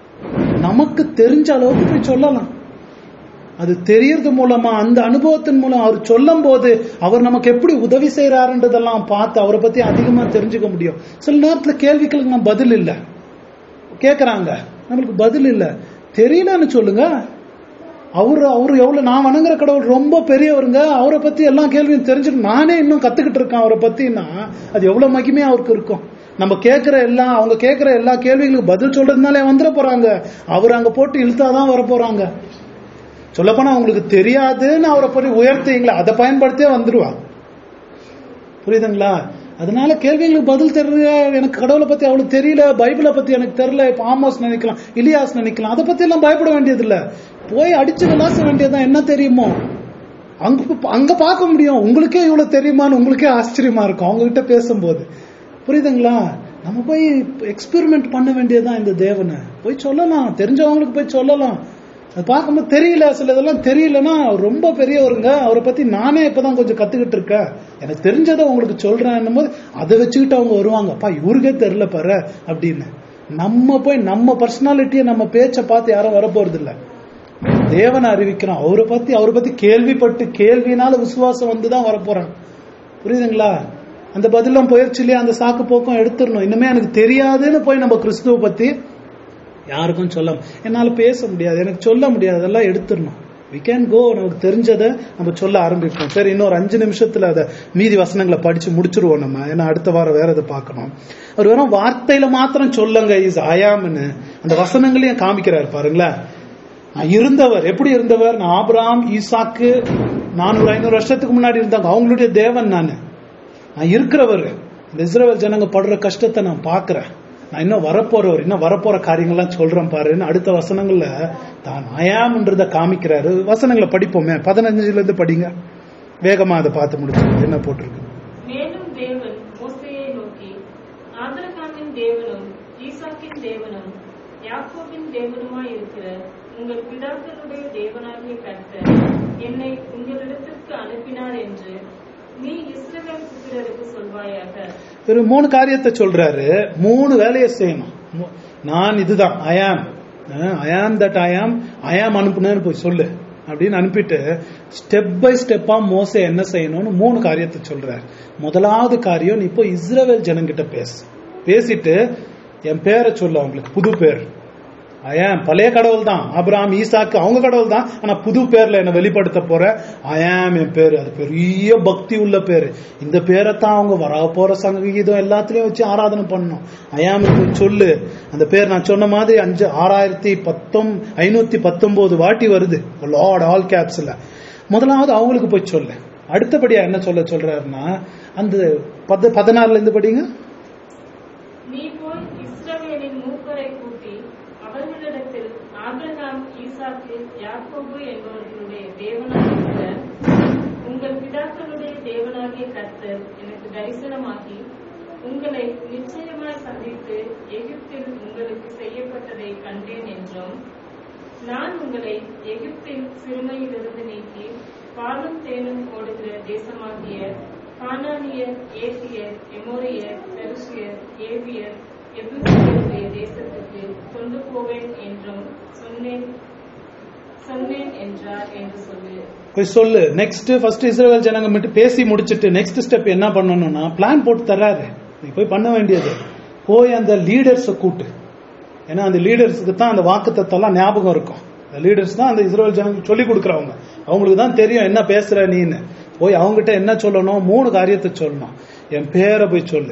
நமக்கு தெரிஞ்ச அளவுக்கு போய் சொல்லலாம் அது தெரியறது மூலமா அந்த அனுபவத்தின் மூலம் அவர் சொல்லும் போது அவர் நமக்கு எப்படி உதவி செய்யறாருன்றதெல்லாம் பார்த்து அவரை பத்தி அதிகமா தெரிஞ்சுக்க முடியும் சில நேரத்துல கேள்விகளுக்கு நம்ம பதில் இல்ல கேக்குறாங்க நம்மளுக்கு பதில் இல்ல தெரியலன்னு சொல்லுங்க அவரு அவரு எவ்வளவு நான் வணங்குற கடவுள் ரொம்ப பெரியவருங்க அவரை பத்தி எல்லா கேள்வியும் தெரிஞ்சுட்டு நானே இன்னும் கத்துக்கிட்டு இருக்கேன் அவரை பத்தினா அது எவ்வளவு மகிமையா அவருக்கு இருக்கும் நம்ம கேட்கிற எல்லா அவங்க கேட்கிற எல்லா கேள்விகளுக்கு பதில் சொல்றதுனாலே வந்துட போறாங்க அவர் அங்க போட்டு இழுத்தாதான் வர போறாங்க சொல்லப்போனா அவங்களுக்கு தெரியாதுன்னு அவரை பற்றி உயர்த்தீங்களா அதை பயன்படுத்தியே வந்துருவா புரியுதுங்களா அதனால கேள்விகளுக்கு பதில் தெரியல எனக்கு கடவுளை பத்தி அவ்வளவு தெரியல பைபிளை பத்தி எனக்கு தெரியல இப்ப ஆமோஸ் நினைக்கலாம் இலியாஸ் நினைக்கலாம் அதை பத்தி எல்லாம் பயப்பட வேண்டியது இல்ல போய் அடிச்சு விளாச வேண்டியதுதான் என்ன தெரியுமோ அங்க அங்க பார்க்க முடியும் உங்களுக்கே இவ்வளவு தெரியுமான்னு உங்களுக்கே ஆச்சரியமா இருக்கும் அவங்க கிட்ட பேசும்போது புரியுதுங்களா நம்ம போய் எக்ஸ்பெரிமெண்ட் பண்ண வேண்டியதுதான் இந்த தேவனை போய் சொல்லலாம் தெரிஞ்சவங்களுக்கு போய் சொல்லலாம் அது பார்க்கும்போது தெரியல சில இதெல்லாம் தெரியலன்னா அவர் ரொம்ப பெரியவருங்க அவரை பத்தி நானே இப்பதான் கொஞ்சம் கத்துக்கிட்டு இருக்கேன் எனக்கு தெரிஞ்சதை உங்களுக்கு சொல்றேன் போது அதை வச்சுக்கிட்டு அவங்க வருவாங்க அப்பா இவருக்கே தெரியல பாரு அப்படின்னு நம்ம போய் நம்ம பர்சனாலிட்டியை நம்ம பேச்சை பார்த்து யாரும் வரப்போறது இல்ல தேவனை அறிவிக்கிறோம் அவரை பத்தி அவரை பத்தி கேள்விப்பட்டு கேள்வினால விசுவாசம் வந்துதான் வரப்போறாங்க புரியுதுங்களா அந்த பதிலும் போயிடுச்சுலையே அந்த சாக்கு போக்கம் எடுத்துடணும் இன்னுமே எனக்கு தெரியாதுன்னு போய் நம்ம கிறிஸ்துவ பத்தி யாருக்கும் சொல்ல என்னால பேச முடியாது எனக்கு சொல்ல முடியாது அதெல்லாம் எடுத்துடணும் வி கேன் கோ நமக்கு தெரிஞ்சதை நம்ம சொல்ல ஆரம்பிப்போம் சரி இன்னொரு அஞ்சு நிமிஷத்துல அதை மீதி வசனங்களை படிச்சு முடிச்சிருவோம் நம்ம ஏன்னா அடுத்த வாரம் வேற எதை பார்க்கணும் அவர் வெறும் வார்த்தையில மாத்திரம் சொல்லுங்க இஸ் அயாம்னு அந்த வசனங்களையும் காமிக்கிறாரு பாருங்களேன் நான் இருந்தவர் எப்படி இருந்தவர் நான் ஆபிராம் ஈசாக்கு நானூறு ஐநூறு வருஷத்துக்கு முன்னாடி இருந்தாங்க அவங்களுடைய தேவன் நான் நான் இருக்கிறவர் இந்த இஸ்ரேல் ஜனங்க படுற கஷ்டத்தை நான் பாக்குறேன் நான் இன்னும் வரப்போறவர் இன்னும் வரப்போற காரியங்கள்லாம் சொல்றேன் பாருன்னு அடுத்த வசனங்கள்ல தான் அயாம்ன்றத காமிக்கிறாரு வசனங்களை படிப்போமே பதினஞ்சுல இருந்து படிங்க வேகமா அதை பார்த்து முடிச்சு என்ன போட்டிருக்கு மேலும் தேவன் மோசேயை நோக்கி ஆபிரகாமின் தேவனும் ஈசாக்கின் தேவனும் யாக்கோபின் தேவனுமாய் இருக்கிற உங்கள் பிதாக்களுடைய தேவனாகிய கர்த்தர் என்னை உங்களிடத்திற்கு அனுப்பினார் என்று நீ இஸ்ரவேல் புத்திரருக்கு சொல்வாயாக ஒரு மூணு காரியத்தை சொல்றாரு மூணு வேலையை செய்யணும் மு- நான் இதுதான் ஐயாம் ஐயாம் தட் ஐயாம் ஐயாம் அனுப்புனேன்னு போய் சொல்லு அப்படின்னு அனுப்பிட்டு ஸ்டெப் பை ஸ்டெப்பா மோசே என்ன செய்யணும்னு மூணு காரியத்தை சொல்றாரு முதலாவது காரியம் நீ இப்போ இஸ்ரவேல் ஜனங்கிட்ட பேசு பேசிட்டு என் பேரை சொல்லு அவங்களுக்கு புது பேர் அயாம் பழைய கடவுள் தான் அபிராம் ஈசாக்கு அவங்க கடவுள் தான் ஆனா புது பேர்ல என்ன வெளிப்படுத்த போற அயாம் என் பேரு அது பெரிய பக்தி உள்ள பேரு இந்த பேரை தான் அவங்க வர போற சங்கீதம் எல்லாத்துலயும் வச்சு ஆராதனை பண்ணணும் அயாம் சொல்லு அந்த பேர் நான் சொன்ன மாதிரி அஞ்சு ஆறாயிரத்தி பத்தொம் ஐநூத்தி பத்தொன்பது வாட்டி வருது லார்ட் ஆல் கேப்ஸ்ல முதலாவது அவங்களுக்கு போய் சொல்லு அடுத்தபடியா என்ன சொல்ல சொல்றாருன்னா அந்த பத்து பதினாறுல இருந்து படிங்க நீ போய் இஸ்ரவேலின் மூப்பரை கூட்டி அவர்களிடத்தில் ஆபிரகாம் ஈசாக்கு யாக்கோபு என்பவர்களுடைய தேவனாகிய உங்கள் பிதாக்களுடைய தேவனாகிய கர்த்தர் எனக்கு தரிசனமாகி உங்களை நிச்சயமாய் சந்தித்து எகிப்தில் உங்களுக்கு செய்யப்பட்டதை கண்டேன் என்றும் நான் உங்களை எகிப்தின் சிறுமையிலிருந்து நீக்கி பாலும் தேனும் ஓடுகிற தேசமாகிய கானானியர் ஏசியர் எமோரியர் பெருசியர் ஏவியர் எபுசியருடைய தேசத்துக்கு கொண்டு போவேன் என்றும் சொன்னேன் சொன்னேன் என்றார் என்று சொல்லு போய் சொல்லு நெக்ஸ்ட் ஃபர்ஸ்ட் இஸ்ரேல் ஜனங்க மட்டும் பேசி முடிச்சிட்டு நெக்ஸ்ட் ஸ்டெப் என்ன பண்ணணும்னா பிளான் போட்டு தர்றாரு நீ போய் பண்ண வேண்டியது போய் அந்த லீடர்ஸை கூட்டு ஏன்னா அந்த லீடர்ஸுக்கு தான் அந்த வாக்குத்தத்தெல்லாம் ஞாபகம் இருக்கும் அந்த லீடர்ஸ் தான் அந்த இஸ்ரேல் ஜனங்களுக்கு சொல்லி கொடுக்குறவங்க அவங்களுக்கு தான் தெரியும் என்ன பேசுற நீன்னு போய் அவங்ககிட்ட என்ன சொல்லணும் மூணு காரியத்தை சொல்லணும் என் பேரை போய் சொல்லு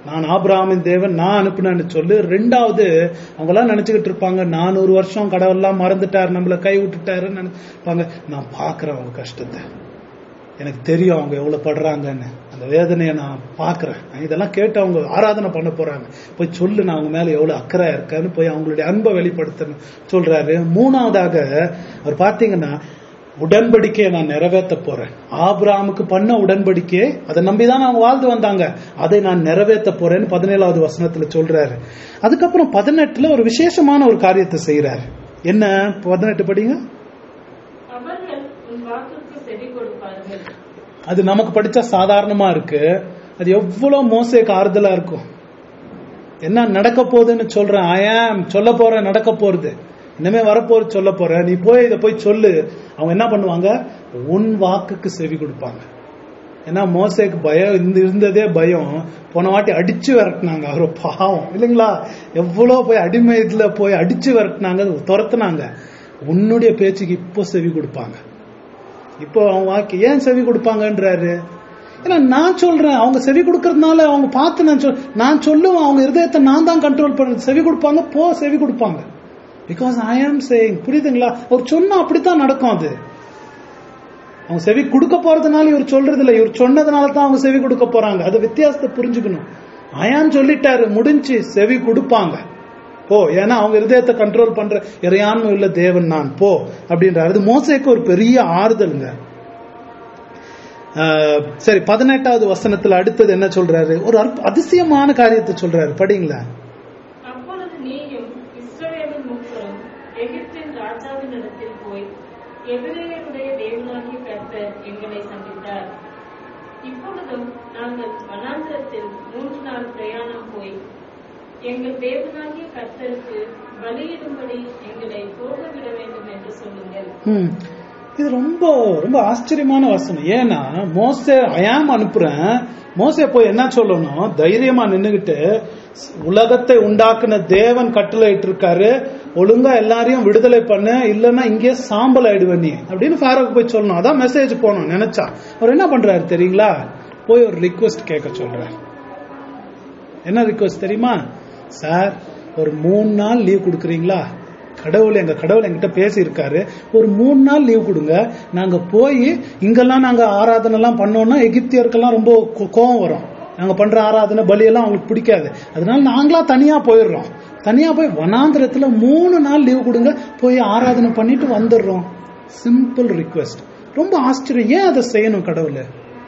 நான் ஆபிரகாமின் தேவன் நான் அனுப்புனேன்னு சொல்லு ரெண்டாவது அவங்க எல்லாம் நினைச்சுக்கிட்டு இருப்பாங்க நானூறு வருஷம் கடவுள்லாம் மறந்துட்டார் நம்மள கை விட்டுட்டாருன்னு நினைப்பாங்க நான் பாக்குறேன் அவங்க கஷ்டத்தை எனக்கு தெரியும் அவங்க எவ்வளவு படுறாங்கன்னு அந்த வேதனையை நான் பாக்குறேன் இதெல்லாம் கேட்டு அவங்க ஆராதனை பண்ண போறாங்க போய் சொல்லு நான் அவங்க மேல எவ்வளவு அக்கறை இருக்கேன்னு போய் அவங்களுடைய அன்பை வெளிப்படுத்தணும் சொல்றாரு மூணாவதாக அவர் பாத்தீங்கன்னா உடன்படிக்கையை நான் நிறைவேற்ற போறேன் ஆபிராமுக்கு பண்ண உடன்படிக்கையை அதை நம்பிதான் அவங்க வாழ்ந்து வந்தாங்க அதை நான் நிறைவேற்ற போறேன்னு பதினேழாவது வசனத்துல சொல்றாரு அதுக்கப்புறம் பதினெட்டுல ஒரு விசேஷமான ஒரு காரியத்தை செய்யறாரு என்ன பதினெட்டு படிங்க அவர்கள் உன் வாக்குக்கு செவி கொடுப்பார்கள் அது நமக்கு படிச்சா சாதாரணமா இருக்கு அது எவ்வளவு மோசைக்கு ஆறுதலா இருக்கும் என்ன நடக்க போகுதுன்னு சொல்றேன் ஐயாம் சொல்ல போறேன் நடக்க போறது இனிமே வரப்போறது சொல்ல போறேன் நீ போய் இதை போய் சொல்லு அவங்க என்ன பண்ணுவாங்க உன் வாக்குக்கு செவி கொடுப்பாங்க ஏன்னா மோசேக்கு பயம் இந்த இருந்ததே பயம் போன வாட்டி அடிச்சு விரட்டினாங்க அவரை பாவம் இல்லைங்களா எவ்வளவு போய் அடிமை இதுல போய் அடிச்சு விரட்டினாங்க துரத்துனாங்க உன்னுடைய பேச்சுக்கு இப்போ செவி கொடுப்பாங்க இப்போ அவங்க வாக்கு ஏன் செவி கொடுப்பாங்கன்றாரு ஏன்னா நான் சொல்றேன் அவங்க செவி கொடுக்கறதுனால அவங்க பார்த்து நான் சொல் நான் சொல்லுவேன் அவங்க இருதயத்தை நான் தான் கண்ட்ரோல் பண்றது செவி கொடுப்பாங்க போ செவி கொடுப்பாங்க பிகாஸ் ஐ ஆம் சேயிங் புரியுதுங்களா அவர் சொன்னா அப்படித்தான் நடக்கும் அது அவங்க செவி கொடுக்க போறதுனால இவர் சொல்றது இல்ல இவர் சொன்னதுனால தான் அவங்க செவி கொடுக்க போறாங்க அது வித்தியாசத்தை புரிஞ்சுக்கணும் அயான் சொல்லிட்டாரு முடிஞ்சு செவி கொடுப்பாங்க போ ஏன்னா அவங்க இருதயத்தை கண்ட்ரோல் பண்ற இறையாண்மை உள்ள தேவன் நான் போ அப்படின்றாரு அது மோசைக்கு ஒரு பெரிய ஆறுதலுங்க ஆஹ் சரி பதினெட்டாவது வசனத்துல அடுத்தது என்ன சொல்றாரு ஒரு அற்ப- அதிசயமான காரியத்தை சொல்றாரு படிங்களா அப்பொழுது நீயும் இஸ்ரவேலின் மூப்பரும் எகிப்தின் ராஜாவினிடத்தில் போய் எபிரேயருடைய தேவனாகிய கர்த்தர் எங்களை சந்தித்தார் இப்பொழுதும் நாங்கள் வனாந்திரத்தில் மூன்று நாள் பிரயாணம் போய் எங்கள் தேவனாகிய கர்த்தருக்கு பலியிடும்படி எங்களை போக விட வேண்டும் என்று சொல்லுங்கள் ம். இது ரொம்ப ரொம்ப ஆச்சரியமான வசனம் ஏன்னா மோசே அயாம் அனுப்புறேன் மோசே போய் என்ன சொல்லணும் தைரியமா நின்னுகிட்டு உலகத்தை உண்டாக்குன தேவன் கட்டளை இருக்காரு ஒழுங்கா எல்லாரையும் விடுதலை பண்ண இல்லைன்னா இங்கே சாம்பல் ஆயிடுவ நீ அப்படின்னு ஃபாரோக்கு போய் சொல்லணும் அதான் மெசேஜ் போகணும் நினைச்சா அவர் என்ன பண்றாரு தெரியுங்களா போய் ஒரு ரிக்வெஸ்ட் கேட்க சொல்றாரு என்ன ரிக்வஸ்ட் தெரியுமா சார் ஒரு மூணு நாள் லீவ் கொடுக்குறீங்களா கடவுள் எங்க கடவுள் என்கிட்ட பேசி இருக்காரு ஒரு மூணு நாள் லீவ் கொடுங்க நாங்க போய் இங்கெல்லாம் நாங்க ஆராதனை எல்லாம் பண்ணோம்னா எகிப்தியருக்கெல்லாம் ரொம்ப கோ- கோவம் வரும் நாங்க பண்ற ஆராதனை பலியெல்லாம் அவங்களுக்கு பிடிக்காது அதனால நாங்களா தனியா போயிடுறோம் தனியா போய் வனாந்திரத்துல மூணு நாள் லீவ் கொடுங்க போய் ஆராதனை பண்ணிட்டு வந்துடுறோம் சிம்பிள் ரிக்வெஸ்ட் ரொம்ப ஆச்சரியம் ஏன் அதை செய்யணும் கடவுள்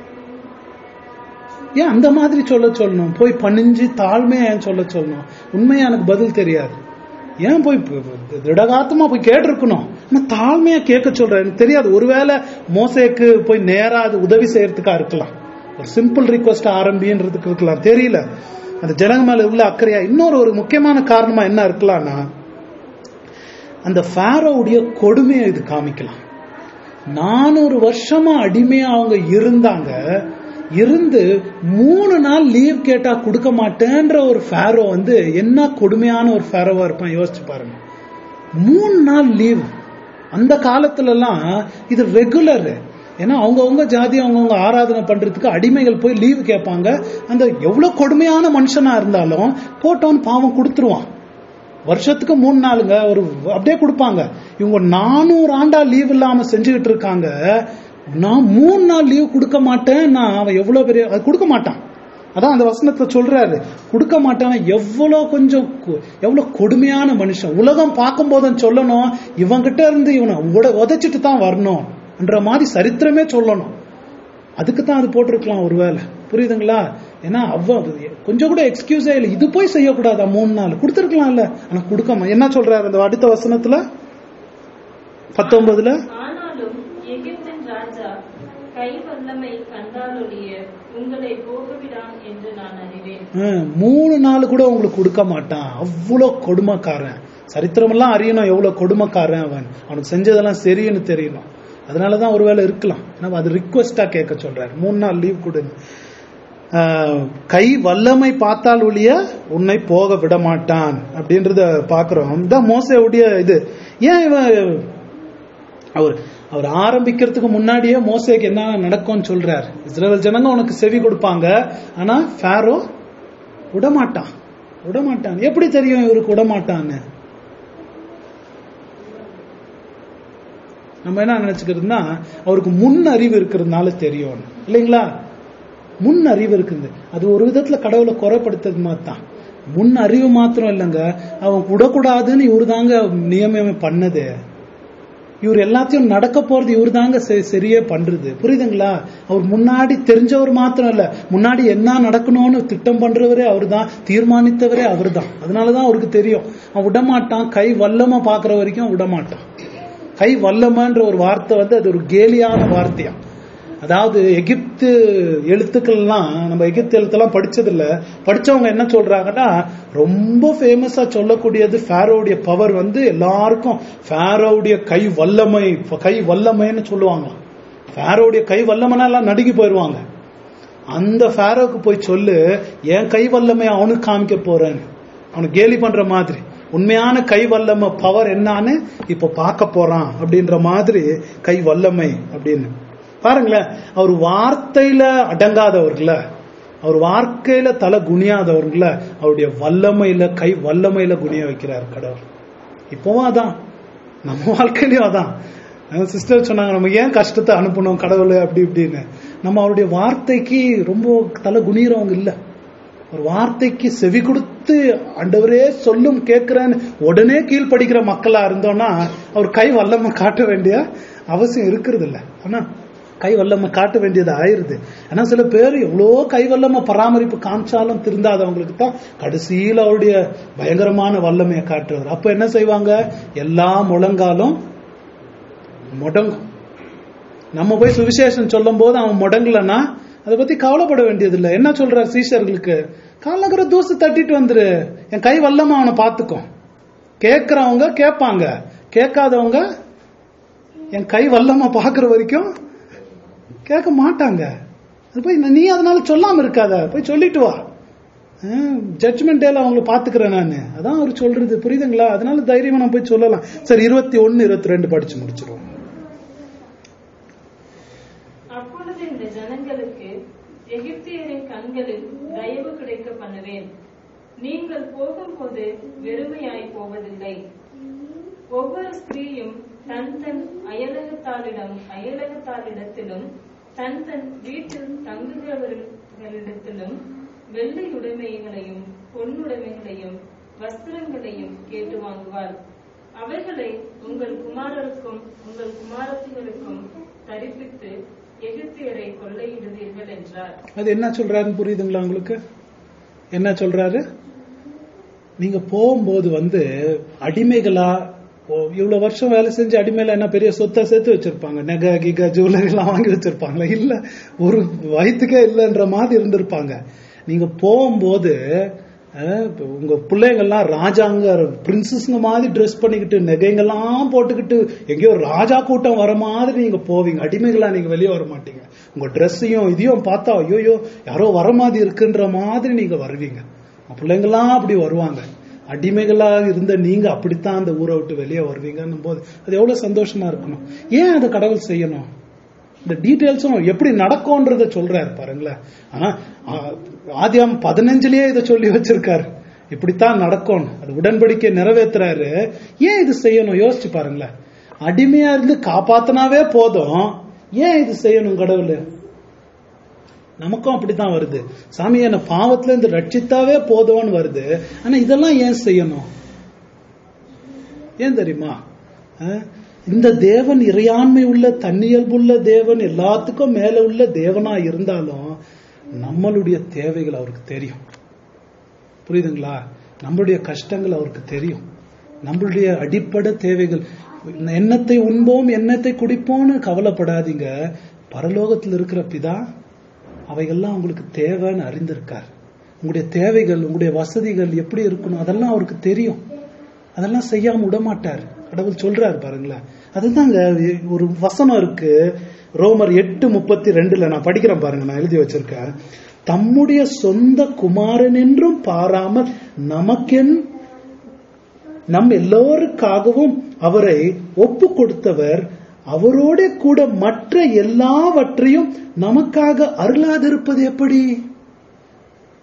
ஏன் அந்த மாதிரி சொல்ல சொல்லணும் போய் பணிஞ்சு தாழ்மையா ஏன் சொல்ல சொல்லணும் உண்மையா எனக்கு பதில் தெரியாது ஏன் போய் ப- ப- திடகாத்தமா போய் கேட்டிருக்கணும் ஆனா தாழ்மையா கேட்க சொல்றேன் எனக்கு தெரியாது ஒருவேளை மோசேக்கு போய் நேரா அது உதவி செய்யறதுக்கா இருக்கலாம் ஒரு சிம்பிள் ரிக்வஸ்ட் ஆரம்பின்றதுக்கு இருக்கலாம் தெரியல அந்த ஜனங்க மேல உள்ள அக்கறையா இன்னொரு ஒரு முக்கியமான காரணமா என்ன இருக்கலாம்னா அந்த ஃபேரோவுடைய கொடுமையை இது காமிக்கலாம் நானூறு வருஷமா அடிமையா அவங்க இருந்தாங்க இருந்து மூணு நாள் லீவ் கேட்டா கொடுக்க மாட்டேன்ற ஒரு ஃபேரோ வந்து என்ன கொடுமையான ஒரு ஃபேரோவா இருப்பான் யோசிச்சு பாருங்க மூணு நாள் லீவ் அந்த காலத்துல எல்லாம் இது ரெகுலர் ஏன்னா அவங்கவுங்க ஜாதி அவங்கவுங்க ஆராதனை பண்றதுக்கு அடிமைகள் போய் லீவு கேட்பாங்க அந்த எவ்வளவு கொடுமையான மனுஷனா இருந்தாலும் போட்டோன்னு பாவம் கொடுத்துருவான் வருஷத்துக்கு மூணு நாளுங்க ஒரு அப்படியே கொடுப்பாங்க இவங்க நானூறு ஆண்டா லீவ் இல்லாம செஞ்சுக்கிட்டு இருக்காங்க நான் மூணு நாள் லீவ் கொடுக்க மாட்டேன் நான் அவன் எவ்வளவு பெரிய அது கொடுக்க மாட்டான் அதான் அந்த வசனத்துல சொல்றாரு கொடுக்க மாட்டான் எவ்வளவு கொஞ்சம் கு- எவ்வளவு கொடுமையான மனுஷன் உலகம் பார்க்கும் போதும் சொல்லணும் இவங்கிட்ட இருந்து இவனை உட- உதைச்சிட்டு தான் வரணும் என்ற மாதிரி சரித்திரமே சொல்லணும் அதுக்கு தான் அது போட்டிருக்கலாம் ஒருவேளை புரியுதுங்களா ஏன்னா அவ கொஞ்சம் கூட எக்ஸ்கியூஸே இல்லை இது போய் செய்யக்கூடாதா மூணு நாள் கொடுத்துருக்கலாம்ல ஆனா கொடுக்காம என்ன சொல்றாரு அந்த அடுத்த வசனத்துல பத்தொன்பதுல ஆனாலும் எகிப்தின் ராஜா கை வல்லமை கண்டாலொழிய உங்களை போகவிடான் என்று நான் அறிவேன் ஹம், மூணு நாள் கூட உங்களுக்கு கொடுக்க மாட்டான் அவ்வளோ கொடுமைக்காரன் சரித்திரமெல்லாம் அறியணும் எவ்வளவு கொடுமைக்காரன் அவன் அவனுக்கு செஞ்சதெல்லாம் சரின்னு தெரியணும் அதனாலதான் ஒருவேளை இருக்கலாம் ஏன்னா அது ரிக்வெஸ்டா கேட்க சொல்றாரு மூணு நாள் லீவ் கொடுன்னு ஆஹ், கை வல்லமை பார்த்தால் ஒழிய உன்னை போக விட மாட்டான் அப்படின்றத பாக்குறோம் இதான் மோசையுடைய இது ஏன் இவன் அவர் அவர் ஆரம்பிக்கிறதுக்கு முன்னாடியே மோசேக்கு என்ன நடக்கும்னு சொல்றார் இஸ்ரேல் ஜனங்க உனக்கு செவி கொடுப்பாங்க ஆனா ஃபேரோ விடமாட்டான் விடமாட்டான் எப்படி தெரியும் இவருக்கு விடமாட்டான்னு நம்ம என்ன நினைச்சுக்கிறதுனா அவருக்கு முன் அறிவு இருக்கிறதுனால தெரியும் இல்லைங்களா முன் அறிவு இருக்குது அது ஒரு விதத்துல கடவுளை குறைப்படுத்துறது மாதிரி தான் முன் அறிவு மாத்திரம் இல்லைங்க அவன் விடக்கூடாதுன்னு இவரு தாங்க நியமனம் பண்ணது இவர் எல்லாத்தையும் நடக்க போறது இவர் தாங்க சரியே பண்றது புரியுதுங்களா அவர் முன்னாடி தெரிஞ்சவர் மாத்திரம் இல்ல முன்னாடி என்ன நடக்கணும்னு திட்டம் பண்றவரே அவர் தான் தீர்மானித்தவரே அவர் தான் அதனாலதான் அவருக்கு தெரியும் அவன் விடமாட்டான் கை வல்லமா பாக்குற வரைக்கும் விடமாட்டான் கை வல்லமன்ற ஒரு வார்த்தை வந்து அது ஒரு கேலியான வார்த்தையா அதாவது எகிப்து எழுத்துக்கள்லாம் நம்ம எகிப்து எழுத்தெல்லாம் படிச்சதில்ல படிச்சவங்க என்ன சொல்றாங்கன்னா ரொம்ப ஃபேமஸா சொல்லக்கூடியது ஃபேரோடைய பவர் வந்து எல்லாருக்கும் ஃபேரோடைய கை வல்லமை கை வல்லமைன்னு சொல்லுவாங்க ஃபேரோடைய கை வல்லமைனா எல்லாம் நடுங்கி போயிடுவாங்க அந்த ஃபேரோக்கு போய் சொல்லு என் கை வல்லமை அவனுக்கு காமிக்க போறேன்னு அவனுக்கு கேலி பண்ற மாதிரி உண்மையான கை வல்லமை பவர் என்னன்னு இப்ப பார்க்க போறான் அப்படின்ற மாதிரி கை வல்லமை அப்படின்னு பாருங்களேன் அவர் வார்த்தையில அடங்காதவர்கள அவர் வாழ்க்கையில தலை குனியாதவர்கள அவருடைய வல்லமையில கை வல்லமையில குனிய வைக்கிறார் கடவுள் இப்பவும் அதான் நம்ம வாழ்க்கையிலயும் அதான் சிஸ்டர் சொன்னாங்க நம்ம ஏன் கஷ்டத்தை அனுப்பணும் கடவுள் அப்படி இப்படின்னு நம்ம அவருடைய வார்த்தைக்கு ரொம்ப தலை குனிறவங்க இல்லை ஒரு வார்த்தைக்கு செவி கொடுத்து ஆண்டவரே சொல்லும் கேட்கிறேன்னு உடனே கீழ்படிக்கிற மக்களா இருந்தோம்னா அவர் கை வல்லமை காட்ட வேண்டிய அவசியம் இருக்கிறது இல்லை ஆனா கை வல்லமை காட்ட வேண்டியது ஆயிருது ஆனா சில பேர் எவ்வளோ கை வல்லமை பராமரிப்பு காமிச்சாலும் திருந்தாதவங்களுக்கு தான் கடைசியில் அவருடைய பயங்கரமான வல்லமையை காட்டுறவர் அப்ப என்ன செய்வாங்க எல்லா முழங்காலும் முடங்கும் நம்ம போய் சுவிசேஷம் சொல்லும் போது அவன் முடங்கலன்னா அதை பத்தி கவலைப்பட வேண்டியதில்லை என்ன சொல்றார் சீஷர்களுக்கு காலங்கிற தூசு தட்டிட்டு வந்துரு என் கை வல்லமா அவனை பார்த்துக்கும் கேட்கறவங்க கேட்பாங்க கேட்காதவங்க என் கை வல்லமா பாக்குற வரைக்கும் கேட்க மாட்டாங்க அது போய் நீ அதனால சொல்லாம இருக்காத போய் சொல்லிட்டு வா ஜட்மெண்ட் டேல அவங்கள பாத்துக்கிறேன் நான் அதான் அவர் சொல்றது புரியுதுங்களா அதனால தைரியமா நான் போய் சொல்லலாம் சரி இருபத்தி ஒன்னு இருபத்தி ரெண்டு படிச்சு முடிச்சிருவோம் அப்பொழுது இந்த ஜனங்களுக்கு எகிப்தியரின் கண்களில் தயவு கிடைக்க பண்ணுவேன் நீங்கள் போகும்போது வெறுமையாய் போவதில்லை ஒவ்வொரு ஸ்திரீயும் தன் தன் அயலகத்தாளிடம் அயலகத்தாளிடத்திலும் தன் தன் வீட்டில் தங்குகிறவர்களிடத்திலும் வெள்ளை உடைமைகளையும் பொன்னுடைமைகளையும் வஸ்திரங்களையும் கேட்டு வாங்குவாள் அவைகளை உங்கள் குமாரருக்கும் உங்கள் குமாரத்திகளுக்கும் தரிப்பித்து எகிப்தியரை கொள்ளையிடுவீர்கள் என்றார் அது என்ன சொல்றாருன்னு புரியுதுங்களா உங்களுக்கு என்ன சொல்றாரு நீங்க போகும்போது வந்து அடிமைகளா ஓ, இவ்வளவு வருஷம் வேலை செஞ்சு அடிமையில என்ன பெரிய சொத்தை சேர்த்து வச்சிருப்பாங்க நெக கிக ஜுவல்லரி எல்லாம் வாங்கி வச்சிருப்பாங்களா இல்ல ஒரு வயிற்றுக்கே இல்லைன்ற மாதிரி இருந்திருப்பாங்க நீங்க போகும்போது அஹ், இப்ப உங்க பிள்ளைங்கள்லாம் ராஜாங்க பிரின்சஸ்ங்க மாதிரி ட்ரெஸ் பண்ணிக்கிட்டு நெகைங்கெல்லாம் போட்டுக்கிட்டு எங்கேயோ ராஜா கூட்டம் வர மாதிரி நீங்க போவீங்க அடிமைகளா நீங்க வெளியே வர மாட்டீங்க உங்க ட்ரெஸ்ஸையும் இதையும் பார்த்தா ஐயோயோ யாரோ வர மாதிரி இருக்குன்ற மாதிரி நீங்க வருவீங்க உங்க பிள்ளைங்கெல்லாம் அப்படி வருவாங்க அடிமைகளா இருந்த நீங்க அப்படித்தான் அந்த ஊரை விட்டு வெளியே வருவீங்கன்னும் போது அது எவ்வளவு சந்தோஷமா இருக்கணும் ஏன் அதை கடவுள் செய்யணும் இந்த டீட்டெயில்ஸும் எப்படி நடக்கும்ன்றத சொல்றாரு பாருங்களேன் ஆனா ஆ- ஆதியாம் பதினஞ்சுலயே இதை சொல்லி வச்சிருக்காரு இப்படித்தான் நடக்கும் அது உடன்படிக்கை நிறைவேத்துறாரு ஏன் இது செய்யணும் யோசிச்சு பாருங்களேன் அடிமையா இருந்து காப்பாத்தினாவே போதும் ஏன் இது செய்யணும் கடவுள் நமக்கும் அப்படித்தான் வருது சாமி என்ன பாவத்துல இருந்து ரட்சித்தாவே போதும்னு வருது ஆனா இதெல்லாம் ஏன் செய்யணும் ஏன் தெரியுமா அஹ், இந்த தேவன் இறையாண்மை உள்ள தன்னியல்புள்ள தேவன் எல்லாத்துக்கும் மேல உள்ள தேவனா இருந்தாலும் நம்மளுடைய தேவைகள் அவருக்கு தெரியும் புரியுதுங்களா நம்மளுடைய கஷ்டங்கள் அவருக்கு தெரியும் நம்மளுடைய அடிப்படை தேவைகள் எண்ணத்தை உண்போம் எண்ணத்தை குடிப்போம்னு கவலைப்படாதீங்க பரலோகத்தில் இருக்கிற பிதா அவைகள்லாம் உங்களுக்கு தேவைன்னு அறிந்திருக்கார் உங்களுடைய தேவைகள் உங்களுடைய வசதிகள் எப்படி இருக்கணும் அதெல்லாம் அவருக்கு தெரியும் அதெல்லாம் செய்யாம விட மாட்டார் கடவுள் சொல்றாரு பாருங்களேன் அதுதாங்க ஒரு வசனம் இருக்கு ரோமர் எட்டு முப்பத்தி ரெண்டுல நான் படிக்கிறேன் பாருங்க நான் எழுதி வச்சிருக்கேன் தம்முடைய சொந்த குமாரன் என்றும் பாராமல் நமக்கென் நம் எல்லோருக்காகவும் அவரை ஒப்பு கொடுத்தவர் அவரோட கூட மற்ற எல்லாவற்றையும் நமக்காக அருளாதிருப்பது எப்படி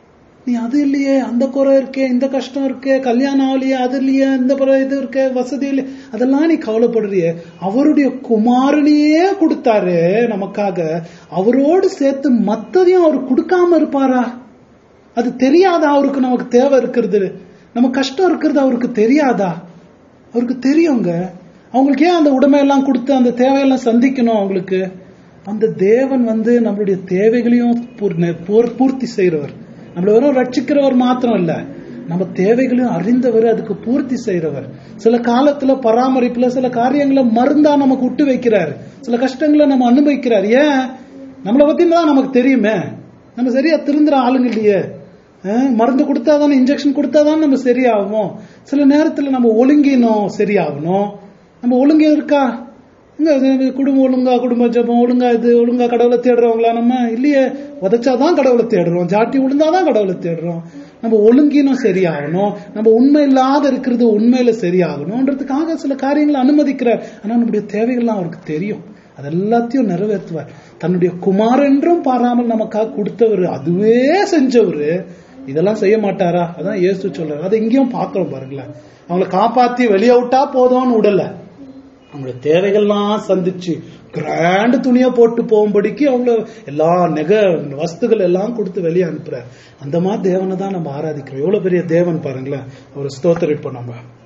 நீ அது இல்லையே அந்த குறை இருக்கே இந்த கஷ்டம் இருக்கே கல்யாணம் ஆகலையே அது இல்லையே இந்த பிற இது இருக்கே வசதி இல்லையே அதெல்லாம் நீ கவலைப்படுறியே அவருடைய குமாரனையே கொடுத்தாரு நமக்காக அவரோடு சேர்த்து மத்ததையும் அவர் கொடுக்காம இருப்பாரா அது தெரியாதா அவருக்கு நமக்கு தேவை இருக்கிறது நம்ம கஷ்டம் இருக்கிறது அவருக்கு தெரியாதா அவருக்கு தெரியுங்க அவங்களுக்கு ஏன் அந்த உடைமையெல்லாம் கொடுத்து அந்த தேவையெல்லாம் சந்திக்கணும் அவங்களுக்கு அந்த தேவன் வந்து நம்மளுடைய தேவைகளையும் பூர்ண- பூர்- பூர்த்தி செய்றவர் நம்மள வெறும் ரட்சிக்கிறவர் மாத்திரம் இல்ல நம்ம தேவைகளையும் அறிந்தவர் அதுக்கு பூர்த்தி செய்றவர் சில காலத்துல பராமரிப்புல சில காரியங்களை மருந்தா நமக்கு விட்டு வைக்கிறார் சில கஷ்டங்களை நம்ம அனுபவிக்கிறார் ஏன் நம்மளை பத்தி தான் நமக்கு தெரியுமே நம்ம சரியா திருந்துற ஆளுங்க இல்லையே அஹ், மருந்து கொடுத்தாதானே இன்ஜெக்ஷன் கொடுத்தாதான் நம்ம சரியாகும் சில நேரத்துல நம்ம ஒழுங்கினோம் சரியாகணும் நம்ம ஒழுங்கு இருக்கா இங்க இது குடும்பம் ஒழுங்கா குடும்ப ஜபம் ஒழுங்கா இது ஒழுங்கா கடவுளை தேடுறவங்களா நம்ம இல்லையே உதைச்சாதான் கடவுளை தேடுறோம் ஜாட்டி விழுந்தாதான் கடவுளை தேடுறோம் நம்ம ஒழுங்கினும் சரியாகணும் நம்ம உண்மை இல்லாத இருக்கிறது உண்மையில சரியாகணும்ன்றதுக்காக சில காரியங்களை அனுமதிக்கிறார் ஆனா நம்முடைய தேவைகள்லாம் அவருக்கு தெரியும் அது எல்லாத்தையும் நிறைவேற்றுவார் தன்னுடைய குமாரென்றும் பாராமல் நமக்காக கொடுத்தவர் அதுவே செஞ்சவர் இதெல்லாம் செய்ய மாட்டாரா அதான் இயேசு சொல்றாரு அதை இங்கேயும் பார்க்கிறோம் பாருங்களேன் அவங்களை காப்பாத்தி வெளியே விட்டா போதும்னு விடல அவங்களோட தேவைகள்லாம் சந்திச்சு கிராண்ட் துணியா போட்டு போகும்படிக்கு அவங்கள எல்லா நெக வஸ்துகள் எல்லாம் கொடுத்து வெளியே அனுப்புறாரு அந்த மாதிரி தேவனை தான் நம்ம ஆராதிக்கிறோம் எவ்வளவு பெரிய தேவன் பாருங்களேன் ஒரு ஸ்தோத்திரிப்போம் நம்ம